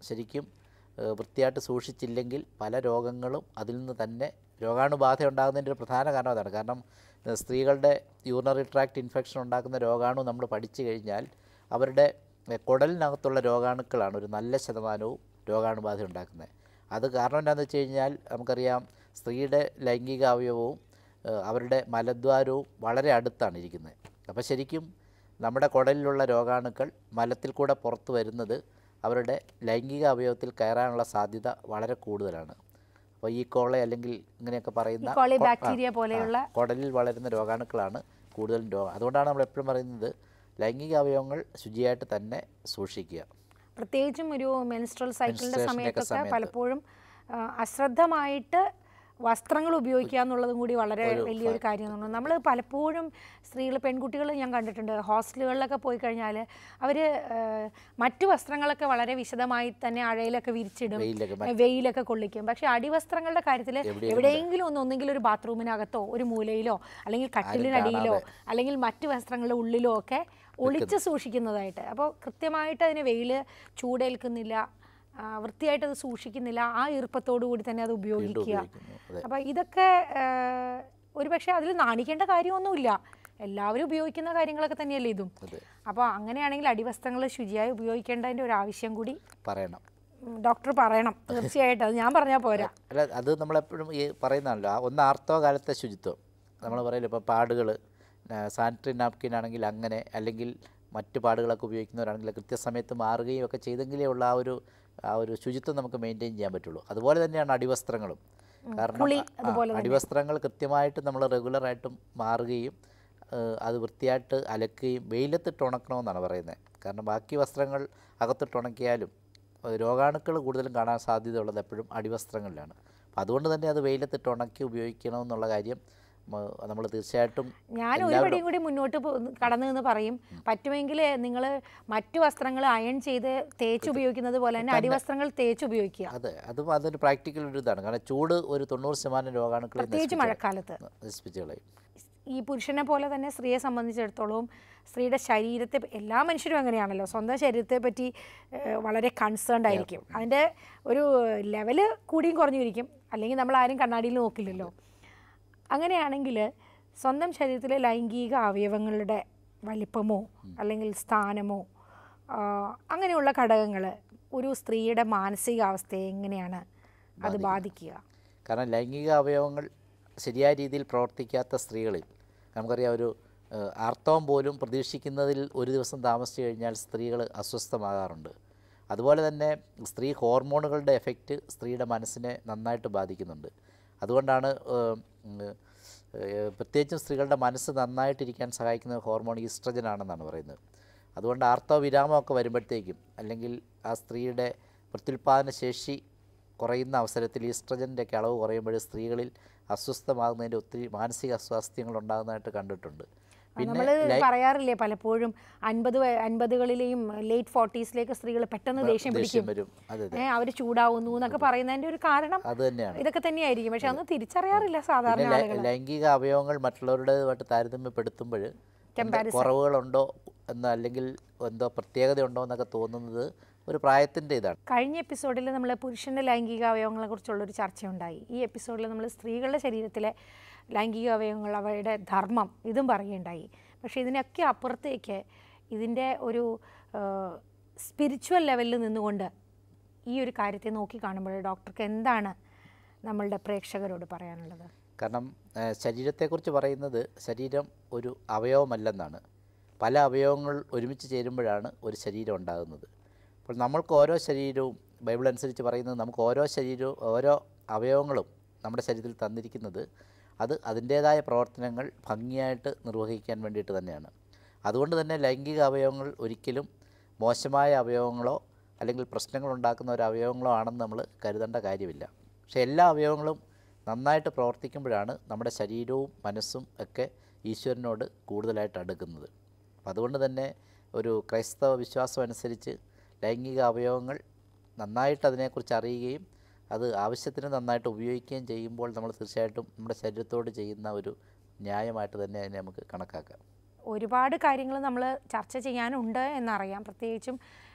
ശരിക്കും ഏഹ്, വൃത്തിയായിട്ട് സൂക്ഷിച്ചില്ലെങ്കിൽ പല രോഗങ്ങളും അതിൽ നിന്ന് തന്നെ രോഗാണുബാധ ഉണ്ടാകുന്നതിൻ്റെ ഒരു പ്രധാന കാരണം അതാണ് കാരണം ഏഹ്, സ്ത്രീകളുടെ യൂറിനറി ട്രാക്ട് ഇൻഫെക്ഷൻ ഉണ്ടാക്കുന്ന രോഗാണു നമ്മൾ പഠിച്ചു കഴിഞ്ഞാൽ അവരുടെ ഏഹ്, കുടലിനകത്തുള്ള രോഗാണുക്കളാണ് ഒരു നല്ല ശതമാനവും രോഗാണുബാധ ഉണ്ടാക്കുന്നത് അത് കാരണം എന്താണെന്ന് വെച്ച് കഴിഞ്ഞാൽ നമുക്കറിയാം സ്ത്രീയുടെ ലൈംഗിക അവയവവും ഏഹ്, അവരുടെ മലദ്വാരവും വളരെ അടുത്താണ് ഇരിക്കുന്നത് അപ്പോൾ ശരിക്കും നമ്മുടെ കുടലിലുള്ള രോഗാണുക്കൾ മലത്തിൽ കൂടെ പുറത്തു വരുന്നത് അവരുടെ ലൈംഗിക അവയവത്തിൽ കയറാനുള്ള സാധ്യത വളരെ കൂടുതലാണ് അപ്പോൾ ഈ കോള അല്ലെങ്കിൽ ഇങ്ങനെയൊക്കെ പറയുന്ന കോളി കൊ- ആ, ബാക്ടീരിയ പോലെയുള്ള ആ, കുടലിൽ വളരുന്ന രോഗാണുക്കളാണ് കൂടുതലും രോഗം അതുകൊണ്ടാണ് നമ്മൾ എപ്പോഴും പറയുന്നത് ലൈംഗിക അവയവങ്ങൾ ശുചിയായിട്ട് തന്നെ സൂക്ഷിക്കുക പ്രത്യേകിച്ചും ഒരു മെൻസ്ട്രൽ സൈക്കിളിൻ്റെ Menstruation ന്റെ ഒക്കെ സമയത്തൊക്കെ സമയത്ത്. പലപ്പോഴും ആ, അശ്രദ്ധമായിട്ട് വസ്ത്രങ്ങൾ ഉപയോഗിക്കുക എന്നുള്ളതും കൂടി വളരെ വലിയൊരു കാര്യമാണ് നമ്മൾ പലപ്പോഴും സ്ത്രീകൾ പെൺകുട്ടികൾ ഞാൻ കണ്ടിട്ടുണ്ട് ഹോസ്റ്റലുകളിലൊക്കെ പോയി കഴിഞ്ഞാൽ അവർ മറ്റു വസ്ത്രങ്ങളൊക്കെ വളരെ വിശദമായി തന്നെ അഴയിലൊക്കെ വിരിച്ചിടും വെയിലൊക്കെ ഏ, വെയിലൊക്കെ കൊള്ളിക്കും പക്ഷേ അടിവസ്ത്രങ്ങളുടെ കാര്യത്തിൽ എവിടെയെങ്കിലും ഒന്ന് ഒന്നെങ്കിൽ ഒരു ബാത്റൂമിനകത്തോ ഒരു മൂലയിലോ അല്ലെങ്കിൽ കട്ടിലിനടിയിലോ അല്ലെങ്കിൽ മറ്റു വസ്ത്രങ്ങളുടെ ഉള്ളിലോ ഒക്കെ ഒളിച്ച് സൂക്ഷിക്കുന്നതായിട്ട് അപ്പോൾ കൃത്യമായിട്ട് അതിന് വെയിൽ ചൂടേൽക്കുന്നില്ല ആ, വൃത്തിയായിട്ട് അത് സൂക്ഷിക്കുന്നില്ല ആ ഈർപ്പത്തോടു കൂടി തന്നെ അത് ഉപയോഗിക്കുക ഉപയോഗിക്കുന്നു അതെ അപ്പോൾ ഇതൊക്കെ ഒരു പക്ഷേ അതിൽ നാണിക്കേണ്ട കാര്യമൊന്നുമില്ല എല്ലാവരും ഉപയോഗിക്കുന്ന കാര്യങ്ങളൊക്കെ തന്നെയല്ലേ ഇതും അതെ അപ്പോൾ അങ്ങനെയാണെങ്കിൽ അടിവസ്ത്രങ്ങൾ ശുചിയായി ഉപയോഗിക്കേണ്ടതിൻ്റെ ഒരു ആവശ്യം കൂടി പറയണം ഉം, ഡോക്ടർ പറയണം തീർച്ചയായിട്ടും അത് ഞാൻ പറഞ്ഞാൽ പോരാ അല്ല അത് നമ്മളെപ്പോഴും ഈ പറയുന്നതാണല്ലോ ആ ഒന്ന് ആർത്തവ കാലത്തെ ശുചിത്വം നമ്മൾ പറയില്ല ഇപ്പോൾ പാടുകൾ സാനിറ്ററി നാപ്കിൻ ആണെങ്കിൽ അങ്ങനെ അല്ലെങ്കിൽ മറ്റ് പാടുകളൊക്കെ ഉപയോഗിക്കുന്നവരാണെങ്കിൽ കൃത്യസമയത്ത് മാറുകയും ഒക്കെ ചെയ്തെങ്കിലേ ഉള്ള ആ ഒരു ആ ഒരു ശുചിത്വം നമുക്ക് മെയിൻറ്റെയിൻ ചെയ്യാൻ പറ്റുള്ളൂ അതുപോലെ തന്നെയാണ് അടിവസ്ത്രങ്ങളും കാരണം കുളി ആ, അടിവസ്ത്രങ്ങൾ കൃത്യമായിട്ട് നമ്മൾ റെഗുലറായിട്ടും മാറുകയും ഏഹ്, അത് വൃത്തിയായിട്ട് അലക്കുകയും വെയിലത്തിട്ട് ഉണക്കണമെന്നാണ് പറയുന്നത് കാരണം ബാക്കി വസ്ത്രങ്ങൾ അകത്തിട്ട് ഉണക്കിയാലും ഏഹ്, രോഗാണുക്കൾ കൂടുതലും കാണാൻ സാധ്യതയുള്ളത് എപ്പോഴും അടിവസ്ത്രങ്ങളിലാണ് അപ്പം അതുകൊണ്ട് തന്നെ അത് വെയിലത്തിട്ട് ഉണക്കി ഉപയോഗിക്കണമെന്നുള്ള കാര്യം നമ്മൾ തീർച്ചയായിട്ടും ഞാൻ ഒരു പടിയും കൂടി മുന്നോട്ട് പോ- കടന്നു നിന്ന് പറയും പറ്റുമെങ്കിൽ നിങ്ങൾ മറ്റു വസ്ത്രങ്ങൾ അയൺ ചെയ്ത് തേച്ച് ഉപയോഗിക്കുന്നത് പോലെ തന്നെ അടിവസ്ത്രങ്ങൾ തേച്ച് ഉപയോഗിക്കുക അതെ അതും അതൊരു പ്രാക്ടിക്കൽ ഒരു ഇതാണ് കാരണം ചൂട് ഒരു തൊണ്ണൂറ് ശതമാനം രോഗാണുക്കളെ പ്രത്യേകിച്ച് മഴക്കാലത്ത് നശിപ്പിച്ച് കളയും ഈ പുരുഷനെ പോലെ തന്നെ സ്ത്രീയെ സംബന്ധിച്ചിടത്തോളം സ്ത്രീയുടെ ശരീരത്തെ എല്ലാ മനുഷ്യരും അങ്ങനെയാണല്ലോ സ്വന്തം ശരീരത്തെ പറ്റി ഏഹ്, വളരെ കൺസേൺഡ് ആയിരിക്കും അതിൻ്റെ ഒരു ലെവല് കൂടിയും കുറഞ്ഞിരിക്കും അല്ലെങ്കിൽ നമ്മൾ ആരും കണ്ണാടിയിൽ നോക്കില്ലല്ലോ അങ്ങനെയാണെങ്കിൽ സ്വന്തം ശരീരത്തിലെ ലൈംഗിക അവയവങ്ങളുടെ വലിപ്പമോ അല്ലെങ്കിൽ സ്ഥാനമോ ആ, അങ്ങനെയുള്ള ഘടകങ്ങൾ ഒരു സ്ത്രീയുടെ മാനസികാവസ്ഥയെ എങ്ങനെയാണ് അത് ബാധിക്കുക കാരണം ലൈംഗിക അവയവങ്ങൾ ശരിയായ രീതിയിൽ പ്രവർത്തിക്കാത്ത സ്ത്രീകളിൽ നമുക്കറിയാം ഒരു ഏഹ്, ആർത്തവം പോലും പ്രതീക്ഷിക്കുന്നതിൽ ഒരു ദിവസം താമസിച്ചു കഴിഞ്ഞാൽ സ്ത്രീകൾ അസ്വസ്ഥമാകാറുണ്ട് അതുപോലെ തന്നെ സ്ത്രീ ഹോർമോണുകളുടെ എഫക്റ്റ് സ്ത്രീയുടെ മനസ്സിനെ നന്നായിട്ട് ബാധിക്കുന്നുണ്ട് അതുകൊണ്ടാണ് ഏഹ്, ഉം, ഏഹ്, പ്രത്യേകിച്ചും സ്ത്രീകളുടെ മനസ്സ് നന്നായിട്ടിരിക്കാൻ സഹായിക്കുന്ന ഹോർമോൺ ഈസ്ട്രജൻ ആണെന്നാണ് പറയുന്നത് അതുകൊണ്ട് ആർത്തവ വിരാമമൊക്കെ വരുമ്പോഴത്തേക്കും അല്ലെങ്കിൽ ആ സ്ത്രീയുടെ പ്രത്യുൽപാദന ശേഷി കുറയുന്ന അവസരത്തിൽ ഈസ്ട്രജൻ്റെ ഒക്കെ അളവ് കുറയുമ്പോൾ സ്ത്രീകളിൽ അസ്വസ്ഥമാകുന്നതിൻ്റെ ഒത്തിരി മാനസിക അസ്വാസ്ഥ്യങ്ങൾ ഉണ്ടാകുന്നതായിട്ട് കണ്ടിട്ടുണ്ട് നമ്മൾ പറയാറില്ലേ പലപ്പോഴും അൻപത് വയ- അൻപതുകളിലെയും ലേറ്റ് ഫോർട്ടീസിലേക്ക് സ്ത്രീകൾ പെട്ടെന്ന് ദേഷ്യം പിടിക്കും ദേഷ്യം വരും അതെ അതെ ഏഹ് അവർ ചൂടാവുന്നു എന്നൊക്കെ പറയുന്നതിന്റെ ഒരു കാരണം അത് തന്നെയാണ് ഇതൊക്കെ തന്നെയായിരിക്കും പക്ഷെ അതൊന്നും തിരിച്ചറിയാറില്ല സാധാരണ പിന്നെ ആളുകൾ ലൈ- ലൈംഗിക അവയവങ്ങൾ മറ്റുള്ളവരുടേതുമായിട്ട് താരതമ്യപ്പെടുത്തുമ്പോൾ കുറവുകളുണ്ടോ എന്ന് അല്ലെങ്കിൽ എന്തോ പ്രത്യേകതയുണ്ടോ എന്നൊക്കെ തോന്നുന്നത് ഒരു പ്രായത്തിൻ്റെ ഇതാണ് കഴിഞ്ഞ എപ്പിസോഡിൽ നമ്മൾ പുരുഷൻ്റെ ലൈംഗിക അവയവങ്ങളെ കുറിച്ചുള്ള ഒരു ചർച്ചയുണ്ടായി ഈ എപ്പിസോഡിൽ നമ്മൾ സ്ത്രീകളുടെ ശരീരത്തിലെ ലൈംഗിക അവയവങ്ങൾ അവയുടെ ധർമ്മം ഇതും പറയുകയുണ്ടായി പക്ഷേ ഇതിനൊക്കെ അപ്പുറത്തേക്ക് ഇതിൻ്റെ ഒരു സ്പിരിച്വൽ ലെവലിൽ നിന്നുകൊണ്ട് ഈ ഒരു കാര്യത്തെ നോക്കി കാണുമ്പോൾ ഡോക്ടർക്ക് എന്താണ് നമ്മളുടെ പ്രേക്ഷകരോട് പറയാനുള്ളത് കാരണം ആ, ശരീരത്തെക്കുറിച്ച് പറയുന്നത് ശരീരം ഒരു അവയവമല്ലെന്നാണ് പല അവയവങ്ങൾ ഒരുമിച്ച് ചേരുമ്പോഴാണ് ഒരു ശരീരം ഉണ്ടാകുന്നത് അപ്പോൾ നമ്മൾക്ക് ഓരോ ശരീരവും ബൈബിൾ അനുസരിച്ച് പറയുന്നത് നമുക്ക് ഓരോ ശരീരവും ഓരോ അവയവങ്ങളും നമ്മുടെ ശരീരത്തിൽ തന്നിരിക്കുന്നത് അത് അതിൻ്റേതായ പ്രവർത്തനങ്ങൾ ഭംഗിയായിട്ട് നിർവഹിക്കാൻ വേണ്ടിയിട്ട് തന്നെയാണ് അതുകൊണ്ട് തന്നെ ലൈംഗിക അവയവങ്ങൾ ഒരിക്കലും മോശമായ അവയവങ്ങളോ അല്ലെങ്കിൽ പ്രശ്നങ്ങൾ ഉണ്ടാക്കുന്ന ഒരു അവയവങ്ങളോ ആണെന്ന് നമ്മൾ കരുതേണ്ട കാര്യമില്ല പക്ഷേ എല്ലാ അവയവങ്ങളും നന്നായിട്ട് പ്രവർത്തിക്കുമ്പോഴാണ് നമ്മുടെ ശരീരവും മനസ്സും ഒക്കെ ഈശ്വരനോട് കൂടുതലായിട്ട് അടുക്കുന്നത് അപ്പം അതുകൊണ്ട് തന്നെ ഒരു ക്രൈസ്തവ വിശ്വാസം അനുസരിച്ച് ലൈംഗിക അവയവങ്ങൾ നന്നായിട്ട് അതിനെക്കുറിച്ച് അറിയുകയും അത് ആവശ്യത്തിന് നന്നായിട്ട് ഉപയോഗിക്കുകയും ചെയ്യുമ്പോൾ നമ്മൾ തീർച്ചയായിട്ടും നമ്മുടെ ശരീരത്തോട് ചെയ്യുന്ന ഒരു ന്യായമായിട്ട് തന്നെ അതിനെ നമുക്ക് കണക്കാക്കാം ഒരുപാട് കാര്യങ്ങൾ നമ്മൾ ചർച്ച ചെയ്യാനുണ്ട് എന്നറിയാം പ്രത്യേകിച്ചും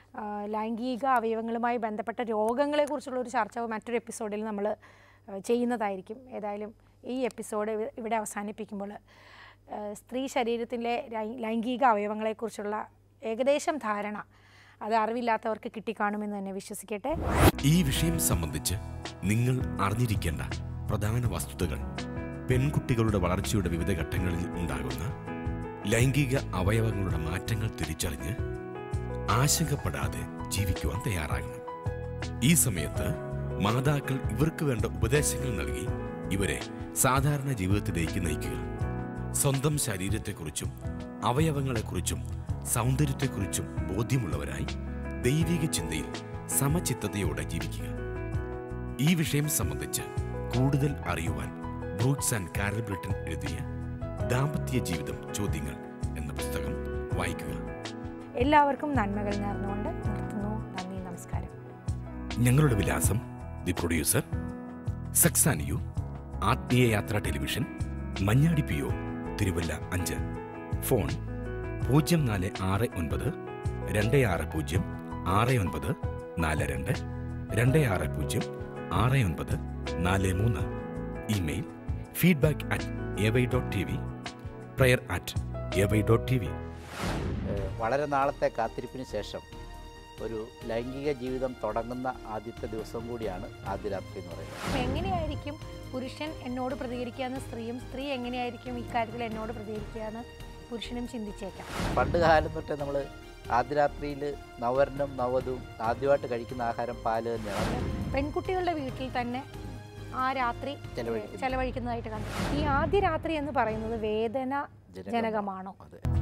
ആ, ലൈംഗിക അവയവങ്ങളുമായി ബന്ധപ്പെട്ട രോഗങ്ങളെക്കുറിച്ചുള്ള ഒരു ചർച്ച മറ്റൊരു എപ്പിസോഡിൽ നമ്മൾ ചെയ്യുന്നതായിരിക്കും ഏതായാലും ഈ എപ്പിസോഡ് ഇവ- ഇവിടെ അവസാനിപ്പിക്കുമ്പോൾ ആ, സ്ത്രീ ശരീരത്തിലെ ലൈ- ലൈംഗിക അവയവങ്ങളെക്കുറിച്ചുള്ള ഏകദേശം ധാരണ അത് അറിവില്ലാത്തവർക്ക് കിട്ടിക്കാണുമെന്ന് തന്നെ വിശ്വസിക്കട്ടെ ഈ വിഷയം സംബന്ധിച്ച് നിങ്ങൾ അറിഞ്ഞിരിക്കേണ്ട പ്രധാന വസ്തുതകൾ പെൺകുട്ടികളുടെ വളർച്ചയുടെ വിവിധ ഘട്ടങ്ങളിൽ ഉണ്ടാകുന്ന ലൈംഗിക അവയവങ്ങളുടെ മാറ്റങ്ങൾ തിരിച്ചറിഞ്ഞ് ആശങ്കപ്പെടാതെ ജീവിക്കുവാൻ തയ്യാറാകണം ഈ സമയത്ത് മാതാക്കൾ ഇവർക്ക് വേണ്ട ഉപദേശങ്ങൾ നൽകി ഇവരെ സാധാരണ ജീവിതത്തിലേക്ക് നയിക്കുക സ്വന്തം ശരീരത്തെക്കുറിച്ചും അവയവങ്ങളെക്കുറിച്ചും സൗന്ദര്യത്തെക്കുറിച്ചും ബോധ്യമുള്ളവരായി ദൈവിക ചിന്തയിൽ സമചിത്തതയോടെ ജീവിക്കുക ഈ വിഷയം സംബന്ധിച്ച് കൂടുതൽ അറിയുവാൻ ബ്രൂക്സ് ആൻഡ് കാരൽ ബ്രിട്ടൻ എഴുതിയ ദാമ്പത്യ ജീവിതം ചോദ്യങ്ങൾ എന്ന പുസ്തകം വായിക്കുക എല്ലാവർക്കും നന്മകൾ നേർന്നുകൊണ്ട് നിർത്തുന്നു നന്ദി നമസ്കാരം ഞങ്ങളുടെ വിലാസം ദി പ്രൊഡ്യൂസർ സക്സാനിയു ആത്മീയ യാത്ര television Manjadi P O Thiruvalla അഞ്ച് ഫോൺ പൂജ്യം നാല് ആറ് ഒൻപത് രണ്ട് ആറ് പൂജ്യം ആറ് ഒൻപത് നാല് രണ്ട് രണ്ട് ആറ് പൂജ്യം ആറ് ഒൻപത് നാല് മൂന്ന് email feedback at A Y dot T V prayer at A Y dot T V ഏഹ് വളരെ നാളത്തെ കാത്തിരിപ്പിന് ശേഷം ഒരു ലൈംഗിക ജീവിതം തുടങ്ങുന്ന ആദ്യത്തെ ദിവസം കൂടിയാണ് ആദ്യ രാത്രി എന്ന് പറയുന്നത് അപ്പം എങ്ങനെയായിരിക്കും പുരുഷൻ എന്നോട് പ്രതികരിക്കുക എന്ന് സ്ത്രീയും സ്ത്രീ എങ്ങനെയായിരിക്കും ഇക്കാര്യത്തിൽ എന്നോട് പ്രതികരിക്കുക എന്ന് പുരുഷനും ചിന്തിച്ചേക്കാം പണ്ട് കാലം തൊട്ടേ നമ്മൾ ആദ്യ രാത്രിയിൽ നവരനും നവതും ആദ്യമായിട്ട് കഴിക്കുന്ന ആഹാരം പാല് തന്നെയാണ് പെൺകുട്ടികളുടെ വീട്ടിൽ തന്നെ ആ രാത്രി ചെലവഴിക്കുന്നത്. ചെലവഴിക്കുന്നതായിട്ട് കണ്ടു ഈ ആദ്യ രാത്രി എന്ന് പറയുന്നത് വേദന ജനകമാണ്. ജനകമാണോ അതെ